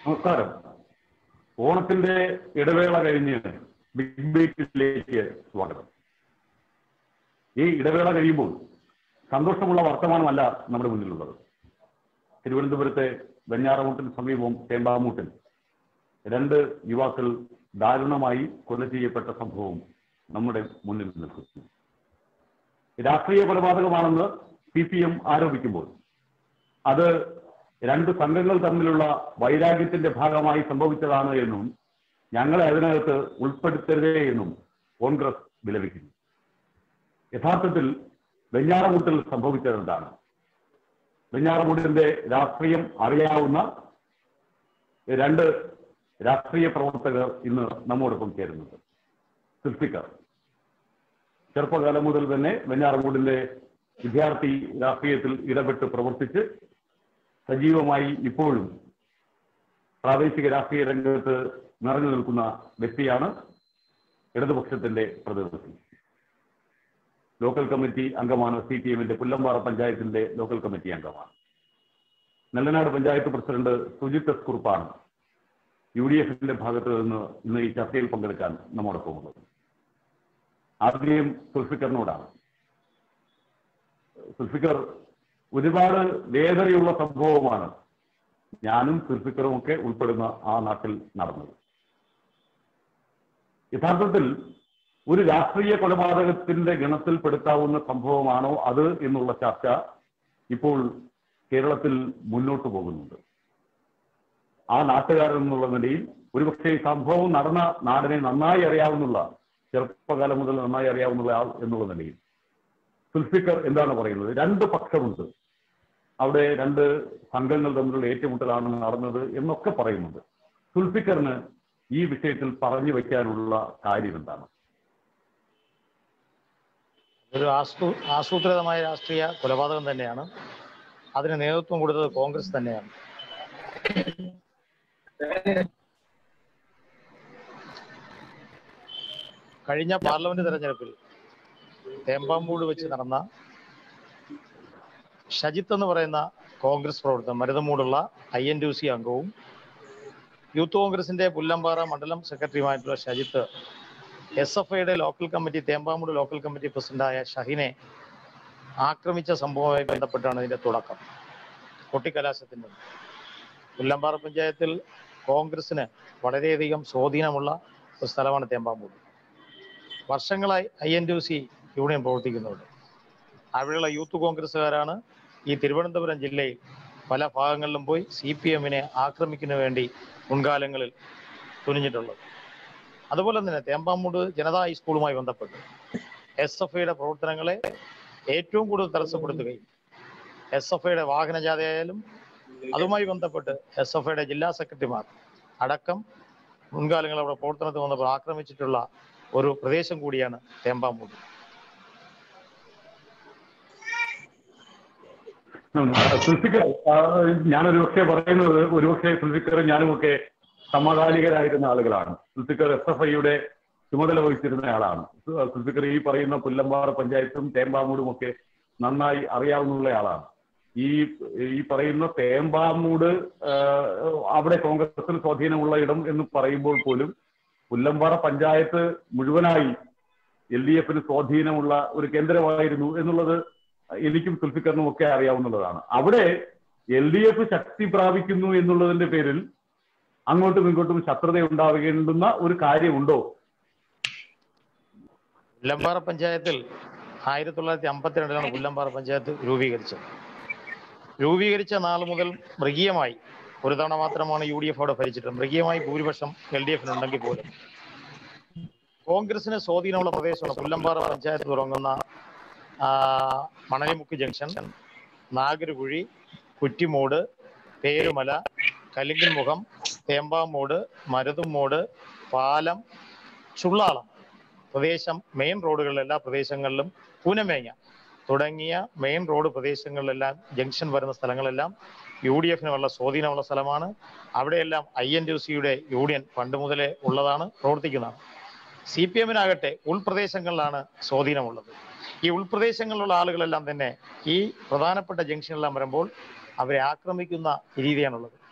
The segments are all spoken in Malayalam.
നമസ്കാരം ഓണത്തിന്റെ ഇടവേള കഴിഞ്ഞ് ബിഗ് ബീറ്റിലേക്ക് സ്വാഗതം ഈ ഇടവേള കഴിയുമ്പോൾ സന്തോഷമുള്ള വർത്തമാനമല്ല നമ്മുടെ മുന്നിലുള്ളത് തിരുവനന്തപുരത്തെ വെഞ്ഞാറമൂട്ടിന് സമീപം തേമ്പാമൂട്ടിൽ രണ്ട് യുവാക്കൾ ദാരുണമായി കൊല ചെയ്യപ്പെട്ട സംഭവം നമ്മുടെ മുന്നിൽ നിൽക്കുന്നു രാഷ്ട്രീയ കൊലപാതകമാണെന്ന് സി പി എം ആരോപിക്കുമ്പോൾ അത് രണ്ട് സംഘങ്ങൾ തമ്മിലുള്ള വൈരാഗ്യത്തിന്റെ ഭാഗമായി സംഭവിച്ചതാണ് എന്നും ഞങ്ങളെ അതിനകത്ത് ഉൾപ്പെടുത്തരുതേ എന്നും കോൺഗ്രസ് വിലപിക്കുന്നു യഥാർത്ഥത്തിൽ വെഞ്ഞാറമൂട്ടിൽ സംഭവിച്ചത് എന്താണ് വെഞ്ഞാറമൂട്ടിന്റെ രാഷ്ട്രീയം അറിയാവുന്ന രണ്ട് രാഷ്ട്രീയ പ്രവർത്തകർ ഇന്ന് നമ്മോടൊപ്പം ചേരുന്നുണ്ട് സുൽഫിക്കർ ചെറുപ്പകാലം മുതൽ തന്നെ വെഞ്ഞാറമൂടിന്റെ വിദ്യാർത്ഥി രാഷ്ട്രീയത്തിൽ ഇടപെട്ട് പ്രവർത്തിച്ച് സജീവമായി ഇപ്പോഴും പ്രാദേശിക രാഷ്ട്രീയ രംഗത്ത് നിറഞ്ഞു നിൽക്കുന്ന വ്യക്തിയാണ് ഇടതുപക്ഷത്തിന്റെ പ്രതിനിധി ലോക്കൽ കമ്മിറ്റി അംഗമാണ് സി പി എമ്മിന്റെ പുല്ലമ്പാറ പഞ്ചായത്തിന്റെ ലോക്കൽ കമ്മിറ്റി അംഗമാണ് നെല്ലനാട് പഞ്ചായത്ത് പ്രസിഡന്റ് സുജിത് എസ് കുറുപ്പാണ് യു ഡി എഫിന്റെ ഭാഗത്ത് നിന്ന് ഇന്ന് ഈ ചർച്ചയിൽ പങ്കെടുക്കാൻ നമ്മോടൊപ്പം ഉള്ളത് ആദ്യം സുൽഫിക്കറിനോടാണ് സുൽഫിക്കർ ഒരുപാട് വേദനയുള്ള സംഭവമാണ് ഞാനും സുൽഫിക്കറും ഒക്കെ ഉൾപ്പെടുന്ന ആ നാട്ടിൽ നടന്നത് യഥാർത്ഥത്തിൽ ഒരു രാഷ്ട്രീയ കൊലപാതകത്തിന്റെ ഗണത്തിൽപ്പെടുത്താവുന്ന സംഭവമാണോ അത് എന്നുള്ള ചർച്ച ഇപ്പോൾ കേരളത്തിൽ മുന്നോട്ട് പോകുന്നുണ്ട് ആ നാട്ടുകാരൻ എന്നുള്ള നിലയിൽ ഒരുപക്ഷെ ഈ സംഭവം നടന്ന നാടിനെ നന്നായി അറിയാവുന്നുള്ള ചെറുപ്പകാലം മുതൽ നന്നായി അറിയാവുന്ന ആൾ എന്നുള്ള നിലയിൽ സുൽഫിക്കർ എന്താണ് പറയുന്നത് രണ്ട് പക്ഷമുണ്ട് അവിടെ രണ്ട് സംഘങ്ങൾ തമ്മിലുള്ള ഏറ്റുമുട്ടലാണ് നടന്നത് എന്നൊക്കെ പറയുന്നുണ്ട് സുൽഫിക്കറിന് ഈ വിഷയത്തിൽ പറഞ്ഞു വയ്ക്കാനുള്ള കാര്യം എന്താണ് ഒരു ആസൂ ആസൂത്രിതമായ രാഷ്ട്രീയ കൊലപാതകം തന്നെയാണ് അതിന് നേതൃത്വം കൊടുത്തത് കോൺഗ്രസ് തന്നെയാണ് കഴിഞ്ഞ പാർലമെന്റ് തെരഞ്ഞെടുപ്പിൽ തേമ്പാമ്പൂട് വെച്ച് നടന്ന ഷജിത്ത് എന്ന് പറയുന്ന കോൺഗ്രസ് പ്രവർത്തകൻ മരുതമൂടുള്ള ഐ എൻ ഡി സി അംഗവും യൂത്ത് കോൺഗ്രസിന്റെ പുല്ലമ്പാറ മണ്ഡലം സെക്രട്ടറിയുമായിട്ടുള്ള ഷജിത്ത് എസ് എഫ് ഐയുടെ local committee Thempamood local committee പ്രസിഡന്റായ ഷഹിനെ ആക്രമിച്ച സംഭവവുമായി ബന്ധപ്പെട്ടാണ് ഇതിന്റെ തുടക്കം കൊട്ടിക്കലാശത്തിന്റെ പുല്ലമ്പാറ പഞ്ചായത്തിൽ കോൺഗ്രസിന് വളരെയധികം സ്വാധീനമുള്ള ഒരു സ്ഥലമാണ് തേമ്പാമൂട് വർഷങ്ങളായി I N D C union പ്രവർത്തിക്കുന്നുണ്ട് അവിടെയുള്ള യൂത്ത് കോൺഗ്രസ്സുകാരാണ് ഈ തിരുവനന്തപുരം ജില്ലയിൽ പല ഭാഗങ്ങളിലും പോയി സി പി എമ്മിനെ ആക്രമിക്കുന്നതിന് വേണ്ടി മുൻകാലങ്ങളിൽ തുനിഞ്ഞിട്ടുള്ളത് അതുപോലെ തന്നെ തേമ്പാമൂട് ജനതാ ഹൈസ്കൂളുമായി ബന്ധപ്പെട്ട് എസ് എഫ് ഐയുടെ പ്രവർത്തനങ്ങളെ ഏറ്റവും കൂടുതൽ തടസ്സപ്പെടുത്തുകയും എസ് എഫ് ഐയുടെ വാഹനജാഥയായാലും അതുമായി ബന്ധപ്പെട്ട് എസ് എഫ് ഐയുടെ ജില്ലാ സെക്രട്ടറിമാർ അടക്കം മുൻകാലങ്ങളിൽ അവിടെ പ്രവർത്തനത്തിൽ വന്നപ്പോൾ ആക്രമിച്ചിട്ടുള്ള ഒരു പ്രദേശം കൂടിയാണ് തേമ്പാമൂട് സുൽഫിക്കർ ഞാനൊരു പക്ഷേ പറയുന്നത് ഒരുപക്ഷെ സുൽഫിക്കർ ഞാനുമൊക്കെ സമകാലികരായിരുന്ന ആളുകളാണ് സുൽഫിക്കർ എസ് എഫ് ഐയുടെ ചുമതല വഹിച്ചിരുന്ന ആളാണ് സുൽഫിക്കർ ഈ പറയുന്ന പുല്ലമ്പാറ പഞ്ചായത്തും തേമ്പാമൂടും ഒക്കെ നന്നായി അറിയാവുന്ന ആളാണ് ഈ ഈ പറയുന്ന തേമ്പാമൂട് അവിടെ കോൺഗ്രസിന് സ്വാധീനമുള്ള ഇടം എന്ന് പറയുമ്പോൾ പോലും പുല്ലമ്പാറ പഞ്ചായത്ത് മുഴുവനായി എൽ ഡി എഫിന് സ്വാധീനമുള്ള ഒരു കേന്ദ്രമായിരുന്നു എന്നുള്ളത് എനിക്കും സുൽഫിക്കറിനും ഒക്കെ അറിയാവുന്നതാണ് അവിടെ എൽ ഡി എഫ് ശക്തി പ്രാപിക്കുന്നു എന്നുള്ളതിന്റെ പേരിൽ അങ്ങോട്ടും ഇങ്ങോട്ടും ശത്രുത ഉണ്ടാവേണ്ടുന്ന ഒരു കാര്യമുണ്ടോ പുല്ലമ്പാറ പഞ്ചായത്തിൽ ആയിരത്തി തൊള്ളായിരത്തി അമ്പത്തിരണ്ടിലാണ് പുല്ലമ്പാറ പഞ്ചായത്ത് രൂപീകരിച്ചത് രൂപീകരിച്ച നാൾ മുതൽ മൃഗീയമായി ഒരു തവണ മാത്രമാണ് യു ഡി എഫ് അവിടെ ഭരിച്ചിട്ട് മൃഗീയമായി ഭൂരിപക്ഷം എൽ ഡി എഫിനുണ്ടെങ്കിൽ പോലും കോൺഗ്രസിന് സ്വാധീനമുള്ള പ്രദേശമാണ് പുല്ലമ്പാറ പഞ്ചായത്ത് തുടങ്ങുന്ന മണലിമുക്ക് ജംഗ്ഷൻ നാഗരുകുഴി കുറ്റിമൂട് പേരുമല കലിങ്കൽമുഖം തേമ്പാമൂട് മരുതുമൂട് പാലം ചുള്ളാളം പ്രദേശം മെയിൻ റോഡുകളിലെ എല്ലാ പ്രദേശങ്ങളിലും പൂനമേങ്ങ തുടങ്ങിയ മെയിൻ റോഡ് പ്രദേശങ്ങളിലെല്ലാം ജംഗ്ഷൻ വരുന്ന സ്ഥലങ്ങളെല്ലാം യു ഡി എഫിനുള്ള സ്വാധീനമുള്ള സ്ഥലമാണ് അവിടെയെല്ലാം ഐ എൻ ഡി സിയുടെ യൂണിയൻ പണ്ട് മുതലേ ഉള്ളതാണ് പ്രവർത്തിക്കുന്നതാണ് സി പി എമ്മിനാകട്ടെ ഉൾപ്രദേശങ്ങളിലാണ് സ്വാധീനമുള്ളത് ഈ ഉൾപ്രദേശങ്ങളിലുള്ള ആളുകളെല്ലാം തന്നെ ഈ പ്രധാനപ്പെട്ട ജംഗ്ഷനെല്ലാം വരുമ്പോൾ അവരെ ആക്രമിക്കുന്ന രീതിയാണുള്ളത്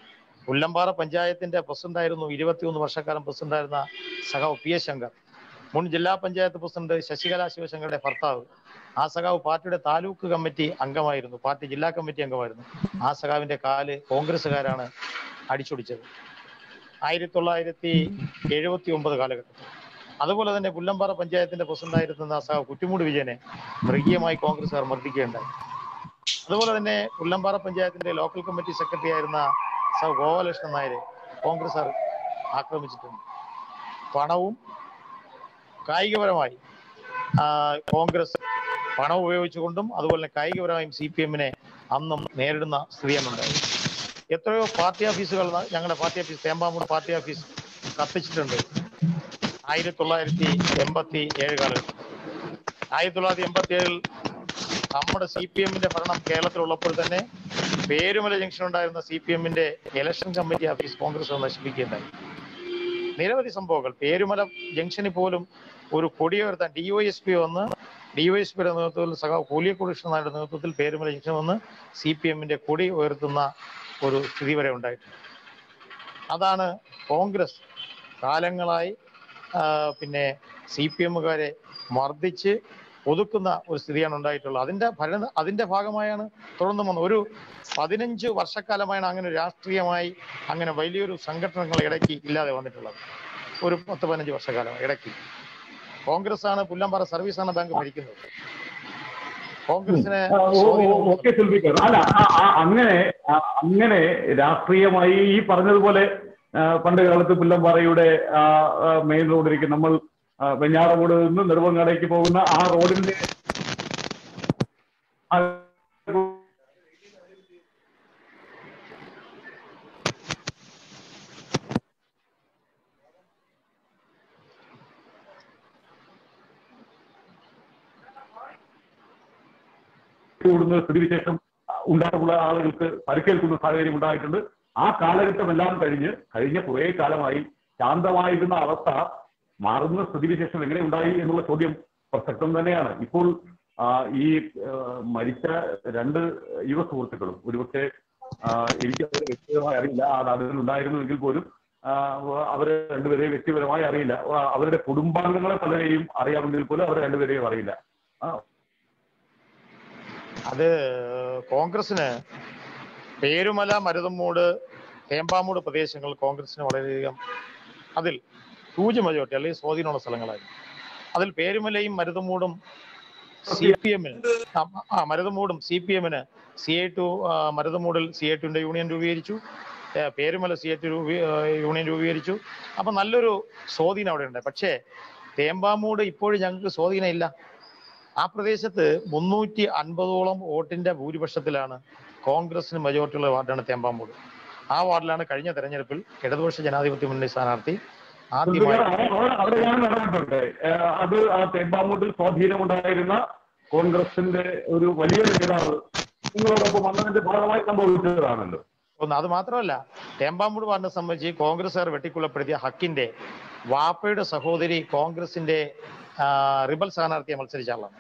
പുല്ലമ്പാറ പഞ്ചായത്തിന്റെ പ്രസിഡന്റായിരുന്നു ഇരുപത്തിയൊന്ന് വർഷക്കാലം പ്രസിഡന്റായിരുന്ന സഖാവ് പി എസ് ശങ്കർ മുൻ ജില്ലാ പഞ്ചായത്ത് പ്രസിഡന്റ് ശശികല ശിവശങ്കറുടെ ഭർത്താവ് ആ സഖാവ് പാർട്ടിയുടെ താലൂക്ക് കമ്മിറ്റി അംഗമായിരുന്നു പാർട്ടി ജില്ലാ കമ്മിറ്റി അംഗമായിരുന്നു ആ സഖാവിന്റെ കാല് കോൺഗ്രസ്സുകാരാണ് അടിച്ചൊടിച്ചത് ആയിരത്തി തൊള്ളായിരത്തി എഴുപത്തി ഒമ്പത് കാലഘട്ടത്തിൽ അതുപോലെ തന്നെ പുല്ലമ്പാറ പഞ്ചായത്തിന്റെ പ്രസിഡന്റായിരുന്ന സഖാവ് കുറ്റിമൂട് വിജയനെ മൃഗീയമായി കോൺഗ്രസ്സുകാർ മർദ്ദിക്കുകയുണ്ടായി അതുപോലെ തന്നെ പുല്ലമ്പാറ പഞ്ചായത്തിന്റെ ലോക്കൽ കമ്മിറ്റി സെക്രട്ടറി ആയിരുന്ന സൗ ഗോപാലകൃഷ്ണൻ നായരെ കോൺഗ്രസ്സുകാർ ആക്രമിച്ചിട്ടുണ്ട് പണവും കായികപരമായി ആ, കോൺഗ്രസ് പണം ഉപയോഗിച്ചുകൊണ്ടും അതുപോലെ തന്നെ കായികപരമായും സി പി എമ്മിനെ അന്നും നേരിടുന്ന സ്ഥിതിയാണ് ഉണ്ടായത് എത്രയോ പാർട്ടി ഓഫീസുകൾ ന- ഞങ്ങളുടെ party office Thempamood party office കത്തിച്ചിട്ടുണ്ട് ആയിരത്തി തൊള്ളായിരത്തി എൺപത്തി ഏഴ് കാലഘട്ടം ആയിരത്തി തൊള്ളായിരത്തി എൺപത്തി ഏഴിൽ നമ്മുടെ സി പി എമ്മിന്റെ ഭരണം കേരളത്തിലുള്ളപ്പോൾ തന്നെ പേരുമല ജംഗ്ഷൻ ഉണ്ടായിരുന്ന സി പി എമ്മിന്റെ ഇലക്ഷൻ കമ്മിറ്റി ഓഫീസ് കോൺഗ്രസ് നശിപ്പിക്കുകയുണ്ടായി നിരവധി സംഭവങ്ങൾ പേരുമല ജംഗ്ഷനിൽ പോലും ഒരു കൊടി ഉയർത്താൻ ഡിവൈഎസ് പി വന്ന് ഡിവൈഎസ് പിയുടെ നേതൃത്വത്തിൽ സഖാവ് കൂലിയക്കുടിഷ്ണനായുടെ നേതൃത്വത്തിൽ പേരുമല ജംഗ്ഷൻ വന്ന് സി പി എമ്മിന്റെ കൊടി ഉയർത്തുന്ന ഒരു സ്ഥിതി വരെ ഉണ്ടായിട്ടുണ്ട് അതാണ് കോൺഗ്രസ് കാലങ്ങളായി ആ, പിന്നെ സി പി എമ്മുകാരെ മർദ്ദിച്ച് ഒതുക്കുന്ന ഒരു സ്ഥിതിയാണ് ഉണ്ടായിട്ടുള്ളത് അതിന്റെ ഭരണ അതിന്റെ ഭാഗമായാണ് തുടർന്ന് വന്നത് ഒരു പതിനഞ്ച് വർഷക്കാലമായാണ് അങ്ങനെ രാഷ്ട്രീയമായി അങ്ങനെ വലിയൊരു സംഘടനകൾ ഇടയ്ക്ക് ഇല്ലാതെ വന്നിട്ടുള്ളത് ഒരു പത്ത് പതിനഞ്ച് വർഷക്കാലം ഇടയ്ക്ക് കോൺഗ്രസ് ആണ് പുല്ലമ്പാറ സർവീസ് ആണ് ബാങ്ക് ഭരിക്കുന്നത് കോൺഗ്രസിനെ ആ, ഓ, ഓ, സ്വാധീനം ഓക്കെ സുൽഫിക്കർ അല്ല ആ, ആ, അങ്ങനെ ആ, അങ്ങനെ രാഷ്ട്രീയമായി ഈ പറഞ്ഞതുപോലെ ആ, പണ്ട് കാലത്ത് പുല്ലമ്പാറയുടെ ആ, ആ, മെയിൻ റോഡിലേക്ക് നമ്മൾ ആ, വെഞ്ഞാറമൂട് നിന്ന് നെടുവങ്ങാടേക്ക് പോകുന്ന ആ റോഡിന്റെ ആ, കൂടുന്ന സ്ഥിതിവിശേഷം ഉണ്ടായിട്ടുള്ള ആളുകൾക്ക് പരിക്കേൽക്കുന്ന സാഹചര്യം ഉണ്ടായിട്ടുണ്ട് ആ കാലഘട്ടം എല്ലാം കഴിഞ്ഞ് കഴിഞ്ഞ കുറെ കാലമായി ശാന്തമായിരുന്ന അവസ്ഥ മാറുന്ന സ്ഥിതിവിശേഷം എങ്ങനെ ഉണ്ടായി എന്നുള്ള ചോദ്യം പ്രസക്തം തന്നെയാണ് ഇപ്പോൾ ആ, ഈ ആ, മരിച്ച രണ്ട് യുവ സുഹൃത്തുക്കളും ഒരുപക്ഷെ ആ, എനിക്ക് അവരെ വ്യക്തിപരമായി അറിയില്ല ആ നാടുകളിൽ ഉണ്ടായിരുന്നുവെങ്കിൽ പോലും ആ, അവരെ രണ്ടുപേരെയും വ്യക്തിപരമായി അറിയില്ല ആ, അവരുടെ കുടുംബാംഗങ്ങളെ പലരെയും അറിയാമെങ്കിൽ പോലും അവരെ രണ്ടുപേരെയും അറിയില്ല ആ, അത് കോൺഗ്രസിന് പേരുമല മരുതമ്മൂട് തേമ്പാമൂട് പ്രദേശങ്ങൾ കോൺഗ്രസിന് വളരെയധികം അതിൽ ഹ്യൂജ് മജോറിറ്റി അല്ലെങ്കിൽ സ്വാധീനമുള്ള സ്ഥലങ്ങളായിരുന്നു അതിൽ പേരുമലയും മരുതമ്മൂടും സി പി എമ്മിന് ആ മരുതമ്മൂടും സി പി എമ്മിന് സി ഐ ടു മരുതമ്മൂടിൽ സി ഐ ടുവിന്റെ യൂണിയൻ രൂപീകരിച്ചു ഏ, പേരുമല സി ഐ ടു രൂപീ ആ, യൂണിയൻ രൂപീകരിച്ചു അപ്പൊ നല്ലൊരു സ്വാധീനം അവിടെ ഉണ്ട് പക്ഷേ തേമ്പാമൂട് ഇപ്പോഴും ഞങ്ങൾക്ക് സ്വാധീനം ഇല്ല ആ പ്രദേശത്ത് മുന്നൂറ്റി അൻപതോളം വോട്ടിന്റെ ഭൂരിപക്ഷത്തിലാണ് കോൺഗ്രസിന് മെജോറിറ്റിയുള്ള വാർഡാണ് തേമ്പാമൂട് ആ വാർഡിലാണ് കഴിഞ്ഞ തെരഞ്ഞെടുപ്പിൽ ഇടതുപക്ഷ ജനാധിപത്യ മുന്നണി സ്ഥാനാർത്ഥി ആദ്യമായി അവിടെ അവിടെ ഞാൻ നടന്നിട്ടുണ്ട് ഏഹ് അത് ആ തേമ്പാമൂട്ടിൽ സ്വാധീനമുണ്ടായിരുന്ന കോൺഗ്രസിന്റെ ഒരു വലിയ നേതാവ് നിങ്ങളോടൊപ്പം വന്നതിന്റെ ഭാഗമായി സംഭവിച്ചതാണല്ലോ ഒന്ന് അത് മാത്രമല്ല തേമ്പാമൂട് വാർഡിനെ സംബന്ധിച്ച് കോൺഗ്രസ്സുകാർ വെട്ടിക്കൊള്ളപ്പെടുത്തിയ ഹക്കിന്റെ വാപ്പയുടെ സഹോദരി കോൺഗ്രസിന്റെ ആ, റിബൽ സ്ഥാനാർത്ഥിയെ മത്സരിച്ച ആളാണ്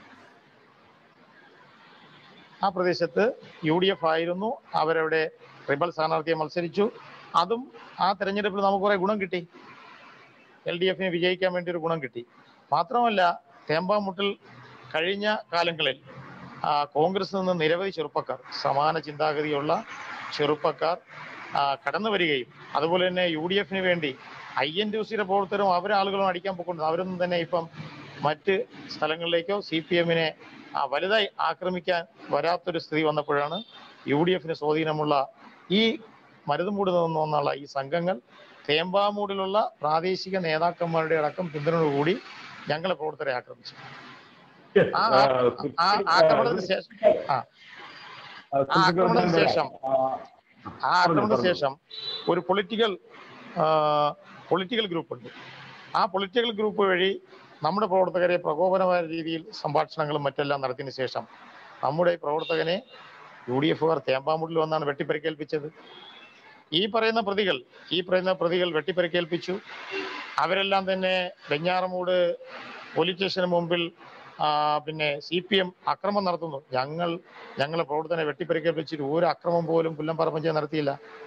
ആ പ്രദേശത്ത് യു ഡി എഫ് ആയിരുന്നു അവരവിടെ റിബൽ സ്ഥാനാർത്ഥിയെ മത്സരിച്ചു അതും ആ തെരഞ്ഞെടുപ്പിൽ നമുക്ക് കുറെ ഗുണം കിട്ടി എൽ ഡി എഫിന് വിജയിക്കാൻ വേണ്ടി ഒരു ഗുണം കിട്ടി മാത്രമല്ല തേമ്പാമുട്ടിൽ കഴിഞ്ഞ കാലങ്ങളിൽ ആ, കോൺഗ്രസിൽ നിന്ന് നിരവധി ചെറുപ്പക്കാർ സമാന ചിന്താഗതിയുള്ള ചെറുപ്പക്കാർ ആ, കടന്നു വരികയും അതുപോലെ തന്നെ യു ഡി എഫിന് വേണ്ടി ഐ എൻ ടി സിയുടെ പ്രവർത്തനവും അവരാളുകളും അടിക്കാൻ പോയിക്കൊണ്ട് അവരൊന്നും തന്നെ ഇപ്പം മറ്റ് സ്ഥലങ്ങളിലേക്കോ സി പി എമ്മിനെ വലുതായി ആക്രമിക്കാൻ വരാത്തൊരു സ്ഥിതി വന്നപ്പോഴാണ് യു ഡി എഫിന് സ്വാധീനമുള്ള ഈ മരുതുമൂട് നിന്നുള്ള ഈ സംഘങ്ങൾ തേമ്പാമൂടിലുള്ള പ്രാദേശിക നേതാക്കന്മാരുടെ അടക്കം പിന്തുണയോടുകൂടി ഞങ്ങളെ പ്രവർത്തകരെ ആക്രമിച്ചു Yes, ആ ആ, ആ ആക്രമണത്തിന് ശേഷം ആ ആ, ആ ആക്രമണത്തിന് ശേഷം ആ, ആ ആക്രമണത്തിന് ശേഷം ഒരു പൊളിറ്റിക്കൽ പൊളിറ്റിക്കൽ ഗ്രൂപ്പ് ഉണ്ട് ആ പൊളിറ്റിക്കൽ ഗ്രൂപ്പ് വഴി നമ്മുടെ പ്രവർത്തകരെ പ്രകോപനമായ രീതിയിൽ സംഭാഷണങ്ങളും മറ്റെല്ലാം നടത്തിയതിനു ശേഷം നമ്മുടെ പ്രവർത്തകനെ യു ഡി എഫുകാർ തേമ്പാമുട്ടിൽ വന്നാണ് വെട്ടിപ്പരിക്കേൽപ്പിച്ചത് ഈ പറയുന്ന പ്രതികൾ ഈ പറയുന്ന പ്രതികൾ വെട്ടിപ്പരിക്കേൽപ്പിച്ചു അവരെല്ലാം തന്നെ വെഞ്ഞാറമൂട് പോലീസ് സ്റ്റേഷന് മുമ്പിൽ ആ, പിന്നെ സി പി എം അക്രമം നടത്തുന്നു ഞങ്ങൾ ഞങ്ങളെ പ്രവർത്തനെ വെട്ടിപ്പരിക്കേൽപ്പിച്ചിട്ട് ഒരു അക്രമം പോലും പുല്ലംപാറ പഞ്ചായത്ത് നടത്തിയില്ല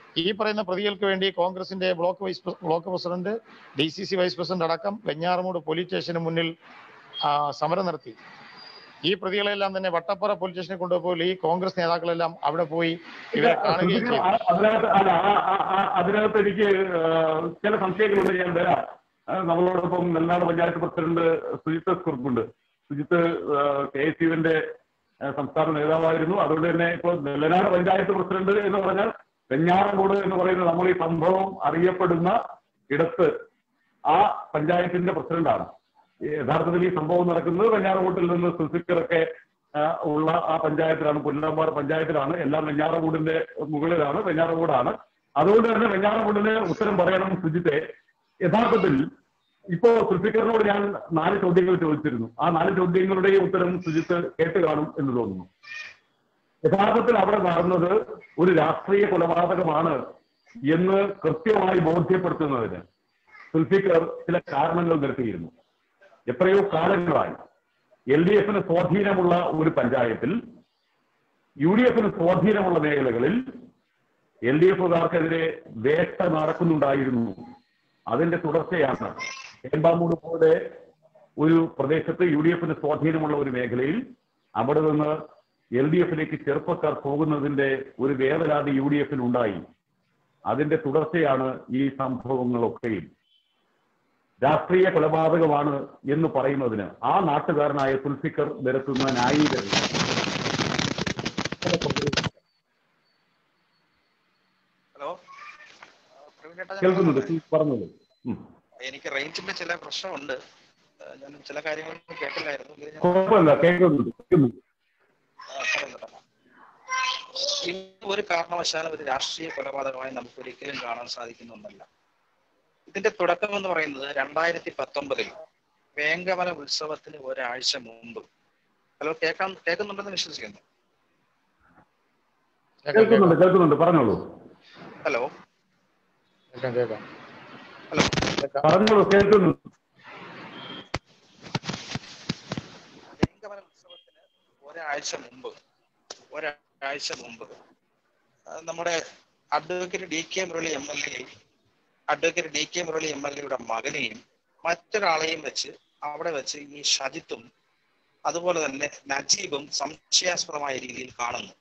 ഈ പറയുന്ന പ്രതികൾക്ക് വേണ്ടി കോൺഗ്രസിന്റെ ബ്ലോക്ക് വൈസ് പ്രസ- block president D C C vice president അടക്കം വെഞ്ഞാറമൂട് പോലീസ് സ്റ്റേഷന് മുന്നിൽ ആ, സമരം നടത്തി ഈ പ്രതികളെല്ലാം തന്നെ വട്ടപ്പുറ പോലീസ് സ്റ്റേഷനിൽ കൊണ്ടുപോയി ഈ കോൺഗ്രസ് നേതാക്കളെല്ലാം അവിടെ പോയി ഇവരെ കാണുകയും സുൽഫിക്കർ, ചെയ്തു ആ- അതിനകത്ത് അല്ല ആ- ആ- ആ- അതിനകത്ത് എനിക്ക് ആ, ചില സംശയങ്ങളുണ്ട് ഞാൻ വരാം ആ, നമ്മളോടൊപ്പം നെല്ലാട് പഞ്ചായത്ത് പ്രസിഡന്റ് സുജിത്ത് കുറുപ്പുണ്ട് സുജിത്ത് കെ എസ് യുവിന്റെ സംസ്ഥാന നേതാവായിരുന്നു അതുകൊണ്ട് തന്നെ ഇപ്പോൾ നെല്ലനാട് പഞ്ചായത്ത് പ്രസിഡന്റ് എന്ന് പറഞ്ഞാൽ വെഞ്ഞാറമൂട് എന്ന് പറയുന്ന നമ്മൾ ഈ സംഭവം അറിയപ്പെടുന്ന ഇടത്ത് ആ പഞ്ചായത്തിന്റെ പ്രസിഡന്റാണ് യഥാർത്ഥത്തിൽ ഈ സംഭവം നടക്കുന്നത് വെഞ്ഞാറമൂട്ടിൽ നിന്ന് സുൽഫിക്കറൊക്കെ ആ, ഉള്ള ആ പഞ്ചായത്തിലാണ് പുല്ലമ്പാറ പഞ്ചായത്തിലാണ് എല്ലാം വെഞ്ഞാറമൂടിന്റെ മുകളിലാണ് വെഞ്ഞാറമൂടാണ് അതുകൊണ്ട് തന്നെ വെഞ്ഞാറമൂടിന് ഉത്തരം പറയണം സുജിത്തെ യഥാർത്ഥത്തിൽ ഇപ്പോ സുൽഫിക്കറിനോട് ഞാൻ നാല് ചോദ്യങ്ങൾ ചോദിച്ചിരുന്നു ആ നാല് ചോദ്യങ്ങളുടെയും ഉത്തരം സുജിത്ത് കേട്ട് കാണും എന്ന് തോന്നുന്നു യഥാർത്ഥത്തിൽ അവിടെ നടന്നത് ഒരു രാഷ്ട്രീയ കൊലപാതകമാണ് എന്ന് കൃത്യമായി ബോധ്യപ്പെടുത്തുന്നതിന് സുൽഫിക്കർ ചില കാരണങ്ങൾ നിർത്തിയിരുന്നു എത്രയോ കാലങ്ങളായി എൽ ഡി എഫിന് സ്വാധീനമുള്ള ഒരു പഞ്ചായത്തിൽ യു ഡി എഫിന് സ്വാധീനമുള്ള മേഖലകളിൽ എൽ ഡി എഫുകാർക്കെതിരെ വേട്ട നടക്കുന്നുണ്ടായിരുന്നു അതിന്റെ തുടർച്ചയാണ് ഏമ്പാമൂട് പോലെ ഒരു പ്രദേശത്ത് യു ഡി എഫിന് സ്വാധീനമുള്ള ഒരു മേഖലയിൽ അവിടെ നിന്ന് എൽ ഡി എഫിലേക്ക് ചെറുപ്പക്കാർ പോകുന്നതിന്റെ ഒരു വേവലാതി യു ഡി എഫിനുണ്ടായി അതിന്റെ തുടർച്ചയാണ് ഈ സംഭവങ്ങളൊക്കെയും രാഷ്ട്രീയ കൊലപാതകമാണ് എന്ന് പറയുന്നതിന് ആ നാട്ടുകാരനായ സുൽഫിക്കർ നിരത്തുന്ന ന്യായീകരണം ഹലോ പ്രവീൺ ചേട്ടാ ഞാൻ കേൾക്കുന്നുണ്ട് പറഞ്ഞത് പറഞ്ഞത് ഉം. എനിക്ക് റേഞ്ചിന്റെ ചില പ്രശ്നമുണ്ട് ആ, ഞാൻ ചില കാര്യങ്ങളൊന്നും കേട്ടില്ലായിരുന്നു എങ്കിലും ഞാൻ കുഴപ്പമില്ല കേൾക്കുന്നുണ്ട് കേൾക്കുന്നുണ്ട് ആ, പറയുന്നുണ്ട്. ഇന്ന് ഒരു കാരണവശാലും ഒരു രാഷ്ട്രീയ കൊലപാതകമായി നമുക്ക് ഒരിക്കലും കാണാൻ സാധിക്കുന്ന ഒന്നല്ല ഇതിന്റെ തുടക്കം എന്ന് പറയുന്നത് രണ്ടായിരത്തി പത്തൊമ്പതിൽ വേങ്കവല ഉത്സവത്തിന് ഒരാഴ്ച മുമ്പ് ഹലോ കേൾക്കാൻ കേൾക്കുന്നുണ്ടെന്ന് വിശ്വസിക്കുന്നു കേൾക്കാം കേൾക്കുന്നുണ്ട് കേൾക്കുന്നുണ്ട് പറഞ്ഞോളൂ ഹലോ കേൾക്കാം കേൾക്കാം ഹലോ കേൾക്കാം പറഞ്ഞോളൂ കേൾക്കുന്നുണ്ട് വേങ്കവല ഉത്സവത്തിന് ഒരാഴ്ച മുമ്പ് ഒരാഴ്ച മുമ്പ് ആ, നമ്മുടെ advocate D K Murali M L എയും advocate D K Murali M L എയുടെ മകനെയും മറ്റൊരാളെയും വെച്ച് അവിടെ വെച്ച് ഈ ഷജിത്തും അതുപോലെ തന്നെ നജീബും സംശയാസ്പദമായ രീതിയിൽ കാണുന്നു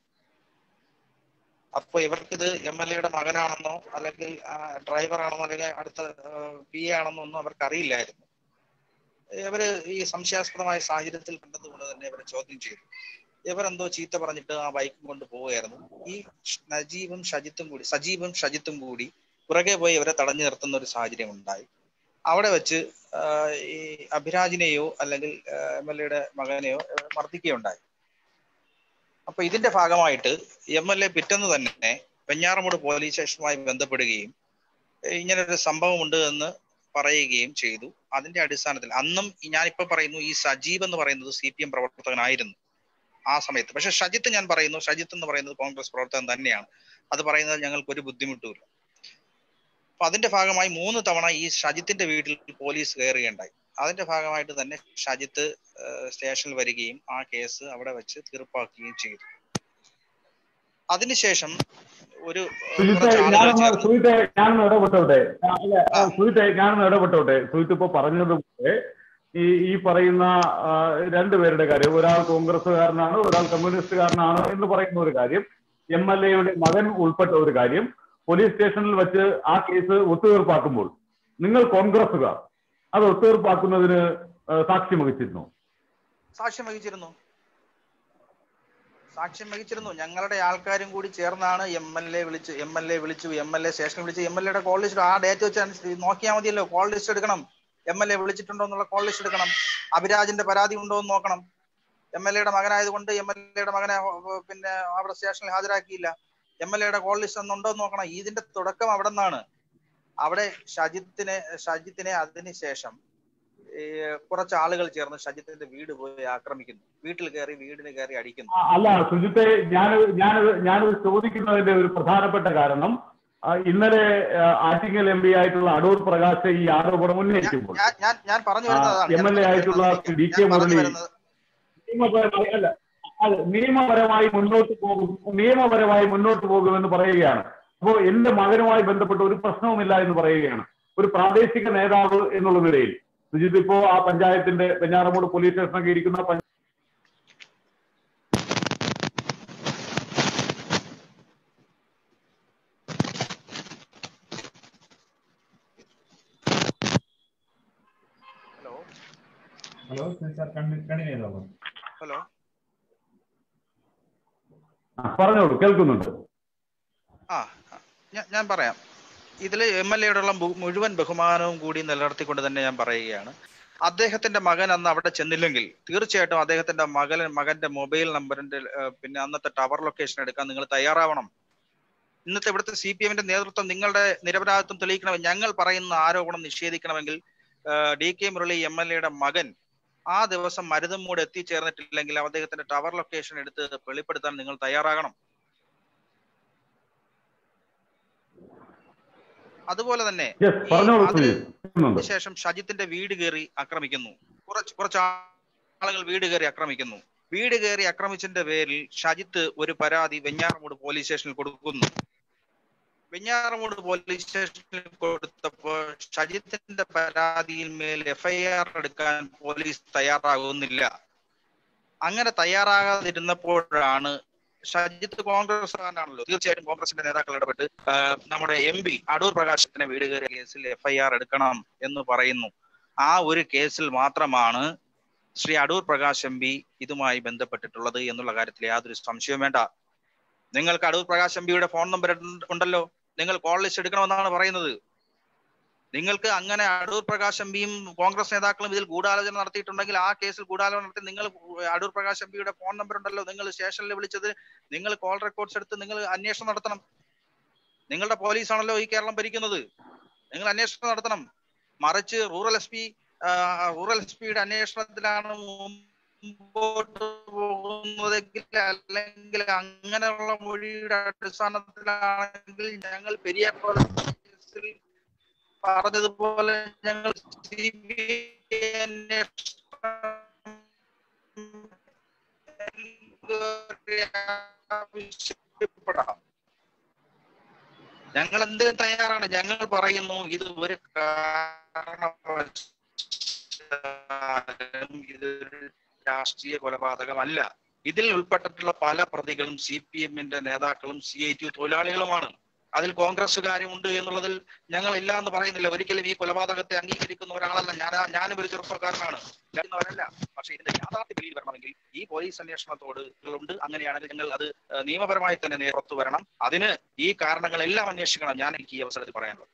അപ്പൊ ഇവർക്കിത് എം എൽ എയുടെ മകനാണെന്നോ അല്ലെങ്കിൽ ഡ്രൈവർ ആണെന്നോ അല്ലെങ്കിൽ അടുത്ത പി എ ആണെന്നോ ഒന്നും അവർക്ക് അറിയില്ലായിരുന്നു ഇവര് ഈ സംശയാസ്പദമായ സാഹചര്യത്തിൽ കണ്ടതുകൊണ്ട് തന്നെ ഇവരെ ചോദ്യം ചെയ്തു ഇവരെന്തോ ചീത്ത പറഞ്ഞിട്ട് ആ ബൈക്കും കൊണ്ട് പോവുകയായിരുന്നു ഈ ഷ് നജീബും ഷജിത്തും കൂടി സജീബും ഷജിത്തും കൂടി പുറകെ പോയി ഇവരെ തടഞ്ഞു നിർത്തുന്ന ഒരു സാഹചര്യം ഉണ്ടായി അവിടെ വെച്ച് ആ, ഈ അഭിരാജിനെയോ അല്ലെങ്കിൽ എം എൽ എയുടെ മകനെയോ ഏഹ്, മർദ്ദിക്കുകയുണ്ടായി അപ്പൊ ഇതിന്റെ ഭാഗമായിട്ട് എം എൽ എ പിറ്റേന്ന് തന്നെ വെഞ്ഞാറമൂട് പോലീസ് സ്റ്റേഷനുമായി ബന്ധപ്പെടുകയും ഏഹ്, ഇങ്ങനൊരു സംഭവമുണ്ട് എന്ന് പറയുകയും ചെയ്തു അതിന്റെ അടിസ്ഥാനത്തിൽ അന്നും ഈ ഞാനിപ്പോ പറയുന്നു ഈ സജീവ് എന്ന് പറയുന്നത് സി പി എം പ്രവർത്തകനായിരുന്നു ആ സമയത്ത് പക്ഷെ ഷജിത്ത് ഞാൻ പറയുന്നു ഷജിത്ത് എന്ന് പറയുന്നത് കോൺഗ്രസ് പ്രവർത്തകൻ തന്നെയാണ് അത് പറയുന്നത് ഞങ്ങൾക്ക് ഒരു ബുദ്ധിമുട്ടുമില്ല അപ്പൊ അതിന്റെ ഭാഗമായി മൂന്ന് തവണ ഈ ഷജിത്തിന്റെ വീട്ടിൽ പോലീസ് കയറുകയുണ്ടായി അതിന്റെ ഭാഗമായിട്ട് തന്നെ ഷജിത്ത് ഏഹ്, സ്റ്റേഷനിൽ വരികയും ആ കേസ് അവിടെ വെച്ച് തീർപ്പാക്കുകയും ചെയ്തു അതിനുശേഷം ഒരു ഏഹ്, സുജിത്തെ കുറച്ച് ആളുകൾ ഞാനൊന്ന് ചേർന്ന് സുജിത്തെ ഞാനൊന്ന് ഇടപെട്ടോട്ടെ ആ, അല്ല, ആ, സുജിത്തെ ഞാനൊന്ന് ഇടപെട്ടോട്ടെ സുജിത്ത് ഇപ്പൊ പറഞ്ഞതുപോലെ ഈ ഈ പറയുന്ന ആ, രണ്ടുപേരുടെ കാര്യം ഒരാൾ കോൺഗ്രസ്സുകാരനാണ് ഒരാൾ കമ്മ്യൂണിസ്റ്റുകാരനാണ് എന്ന് പറയുന്ന ഒരു കാര്യം എം എൽ എയുടെ മകൻ ഉൾപ്പെട്ട ഒരു കാര്യം പോലീസ് സ്റ്റേഷനിൽ വെച്ച് ആ കേസ് ഒത്തുതീർപ്പാക്കുമ്പോൾ നിങ്ങൾ കോൺഗ്രസ്സുകാർ അത് ഒത്തുതീർപ്പാക്കുന്നതിന് ആ, സാക്ഷ്യം വഹിച്ചിരുന്നു സാക്ഷ്യം വഹിച്ചിരുന്നു സാക്ഷ്യം വഹിച്ചിരുന്നു ഞങ്ങളുടെ ആൾക്കാരും കൂടി ചേർന്നാണ് എം എൽ എ വിളിച്ച് എം എൽ എ വിളിച്ചു എം എൽ എ സ്റ്റേഷനിൽ വിളിച്ച് എം എൽ എയുടെ കോൾ ലിസ്റ്റ് ആ ഡേറ്റ് വെച്ച് അനുസരിച്ച് നോക്കിയാൽ മതിയല്ലോ കോൾ ലിസ്റ്റ് എടുക്കണം എം എൽ എ വിളിച്ചിട്ടുണ്ടോ എന്നുള്ള കോൾ ലിസ്റ്റ് എടുക്കണം അഭിരാജിന്റെ പരാതി ഉണ്ടോ എന്ന് നോക്കണം എം എൽ എയുടെ മകനായതുകൊണ്ട് എം എൽ എയുടെ മകനെ ഏർ, പിന്നെ അവിടെ സ്റ്റേഷനിൽ ഹാജരാക്കിയില്ല എം എൽ എയുടെ കോൾ ലിസ്റ്റ് ഒന്നുണ്ടോ എന്ന് നോക്കണം ഇതിന്റെ തുടക്കം അവിടെ നിന്നാണ് അവിടെ ഷജിത്തിനെ ഷജിത്തിനെ അതിനുശേഷം ഈ കുറച്ച് ആളുകൾ ചേർന്ന് ഷജിത്തിന്റെ വീട് പോയി ആക്രമിക്കുന്നു വീട്ടിൽ കയറി വീടിന് കയറി അടിക്കുന്നു ആ, അല്ല സുജിത്തെ ഞാൻ ഞാനത് ഞാനത് ചോദിക്കുന്നതിന്റെ ഒരു പ്രധാനപ്പെട്ട കാരണം ആ, ഇന്നലെ ആ, ആറ്റിങ്ങൽ എം പി ആയിട്ടുള്ള അടൂർ പ്രകാശ് ഈ ആരോപണം ഉന്നയിക്കുമ്പോൾ ഞാൻ ഞാൻ ഞാൻ പറഞ്ഞു വരുന്നത് അതാണ്. ഞാൻ എം എൽ എ പറഞ്ഞു ആയിട്ടുള്ള വരുന്നത് ഡി കെ ഞാൻ പറഞ്ഞു മുരളി വരുന്നത് നിയമപരമായി അല്ല അല്ല നിയമപരമായി മുന്നോട്ട് പോകും നിയമപരമായി മുന്നോട്ട് പോകുമെന്ന് പറയുകയാണ് അപ്പോൾ എന്റെ മകനുമായി ബന്ധപ്പെട്ട ഒരു പ്രശ്നവുമില്ല എന്ന് പറയുകയാണ് ഒരു പ്രാദേശിക നേതാവ് എന്നുള്ള നിലയിൽ സുജിത് ഇപ്പോ ആ പഞ്ചായത്തിന്റെ വെഞ്ഞാറമൂട് പോലീസ് സ്റ്റേഷനൊക്കെ ഇരിക്കുന്ന പഞ്ച- ഹലോ ഹലോ സാർ കണ്ടിന്യൂ ചെയ്തോളൂ ഹലോ ആ, പറഞ്ഞോളൂ കേൾക്കുന്നുണ്ട് ആ ഞാൻ ഞാൻ പറയാം ഇതിൽ എം എൽ എയോടുള്ള മു- മുഴുവൻ ബഹുമാനവും കൂടി നിലനിർത്തിക്കൊണ്ട് തന്നെ ഞാൻ പറയുകയാണ് അദ്ദേഹത്തിന്റെ മകൻ അന്ന് അവിടെ ചെന്നില്ലെങ്കിൽ തീർച്ചയായിട്ടും അദ്ദേഹത്തിന്റെ മകൻ മകന്റെ മൊബൈൽ നമ്പറിന്റെ ഏഹ്, പിന്നെ അന്നത്തെ ടവർ ലൊക്കേഷൻ എടുക്കാൻ നിങ്ങൾ തയ്യാറാവണം ഇന്നത്തെ ഇവിടുത്തെ സി പി എമ്മിന്റെ നേതൃത്വം നിങ്ങളുടെ നിരപരാധിത്വം തെളിയിക്കണമെങ്കിൽ ഞങ്ങൾ പറയുന്ന ആരോപണം നിഷേധിക്കണമെങ്കിൽ ഏഹ്, D K Murali M L എയുടെ മകൻ ആ ദിവസം മരുതമ്മൂട് എത്തിച്ചേർന്നിട്ടില്ലെങ്കിൽ അദ്ദേഹത്തിന്റെ ടവർ ലൊക്കേഷൻ എടുത്ത് വെളിപ്പെടുത്താൻ നിങ്ങൾ തയ്യാറാകണം അതുപോലെ തന്നെ യെസ് ഈ പറഞ്ഞോളൂ അതിന് സുജിത് കേൾക്കുന്നുണ്ട് ശേഷം ഷജിത്തിന്റെ വീട് കയറി ആക്രമിക്കുന്നു കുറച്ച് കുറച്ച് ആളുകൾ വീട് കയറി ആക്രമിക്കുന്നു വീട് കയറി ആക്രമിച്ചതിന്റെ പേരിൽ ഷജിത്ത് ഒരു പരാതി വെഞ്ഞാറമൂട് പോലീസ് സ്റ്റേഷനിൽ കൊടുക്കുന്നു വെഞ്ഞാറമൂട് പോലീസ് സ്റ്റേഷനിൽ കൊടുത്തപ്പോൾ ഷജിത്തിന്റെ പരാതിയിൽ മേൽ എഫ്ഐആർ എടുക്കാൻ പോലീസ് തയ്യാറാകുന്നില്ല അങ്ങനെ തയ്യാറാകാതിരുന്നപ്പോഴാണ് ഷജിത്ത് കോൺഗ്രസ്സുകാരനാണല്ലോ തീർച്ചയായിട്ടും കോൺഗ്രസിന്റെ നേതാക്കൾ ഇടപെട്ട് ആ, നമ്മുടെ എം പി അടൂർ പ്രകാശത്തിന്റെ വീട് കയറിയ കേസിൽ എഫ്ഐആർ എടുക്കണം എന്ന് പറയുന്നു ആ ഒരു കേസിൽ മാത്രമാണ് ശ്രീ അടൂർ പ്രകാശ് എം പി ഇതുമായി ബന്ധപ്പെട്ടിട്ടുള്ളത് എന്നുള്ള കാര്യത്തിൽ യാതൊരു സംശയവും വേണ്ട നിങ്ങൾക്ക് അടൂർ പ്രകാശ് എം പിയുടെ ഫോൺ നമ്പർ ഉണ്ടല്ലോ നിങ്ങൾ കോൾ ലിസ്റ്റ് എടുക്കണമെന്നാണ് പറയുന്നത് നിങ്ങൾക്ക് അങ്ങനെ അടൂർ പ്രകാശ് എം പിയും കോൺഗ്രസ് നേതാക്കളും ഇതിൽ ഗൂഢാലോചന നടത്തിയിട്ടുണ്ടെങ്കിൽ ആ കേസിൽ ഗൂഢാലോചന നടത്തി നിങ്ങൾ അടൂർ പ്രകാശ് എം പിയുടെ ഫോൺ നമ്പർ ഉണ്ടല്ലോ നിങ്ങൾ സ്റ്റേഷനിൽ വിളിച്ചത് നിങ്ങൾ കോൾ റെക്കോർഡ്സ് എടുത്ത് നിങ്ങൾ അന്വേഷണം നടത്തണം നിങ്ങളുടെ പോലീസാണല്ലോ ഈ കേരളം ഭരിക്കുന്നത് നിങ്ങൾ അന്വേഷണം നടത്തണം മറിച്ച് rural S P rural S പിയുടെ അന്വേഷണത്തിലാണ് മുമ്പോട്ട് പോകുന്നതെങ്കിൽ അല്ലെങ്കിൽ അങ്ങനെയുള്ള മൊഴിയുടെ അടിസ്ഥാനത്തിലാണെങ്കിൽ ഞങ്ങൾ പെരിയ കേസിൽ പറഞ്ഞതുപോലെ ഞങ്ങൾ സി ബി ഐ ആവശ്യപ്പെടാം ഞങ്ങൾ എന്തിനും തയ്യാറാണ് ഞങ്ങൾ പറയുന്നു ഇത് ഒരു കാരണവശാലും ഇതൊരു രാഷ്ട്രീയ കൊലപാതകമല്ല ഇതിൽ ഉൾപ്പെട്ടിട്ടുള്ള പല പ്രതികളും സി പി എമ്മിന്റെ നേതാക്കളും സി ഐ ടി തൊഴിലാളികളുമാണ് അതിൽ കോൺഗ്രസ്സുകാരും ഉണ്ട് എന്നുള്ളതിൽ ഞങ്ങൾ ഇല്ല എന്ന് പറയുന്നില്ല ഒരിക്കലും ഈ കൊലപാതകത്തെ അംഗീകരിക്കുന്ന ഒരാളല്ല ഞാൻ ഞാനും ഒരു ചെറുപ്പക്കാരനാണ് ചെയ്യുന്നവരല്ല പക്ഷെ ഇതിന്റെ യാഥാർത്ഥ്യ വെളിയിൽ വരണമെങ്കിൽ ഈ പോലീസ് അന്വേഷണത്തോട് ഉണ്ട് അങ്ങനെയാണെങ്കിൽ ഞങ്ങൾ അത് ഏഹ്, നിയമപരമായി തന്നെ നേരത്തു വരണം അതിന് ഈ കാരണങ്ങളെല്ലാം അന്വേഷിക്കണം ഞാൻ എനിക്ക് ഈ അവസരത്തിൽ പറയാനുള്ളത്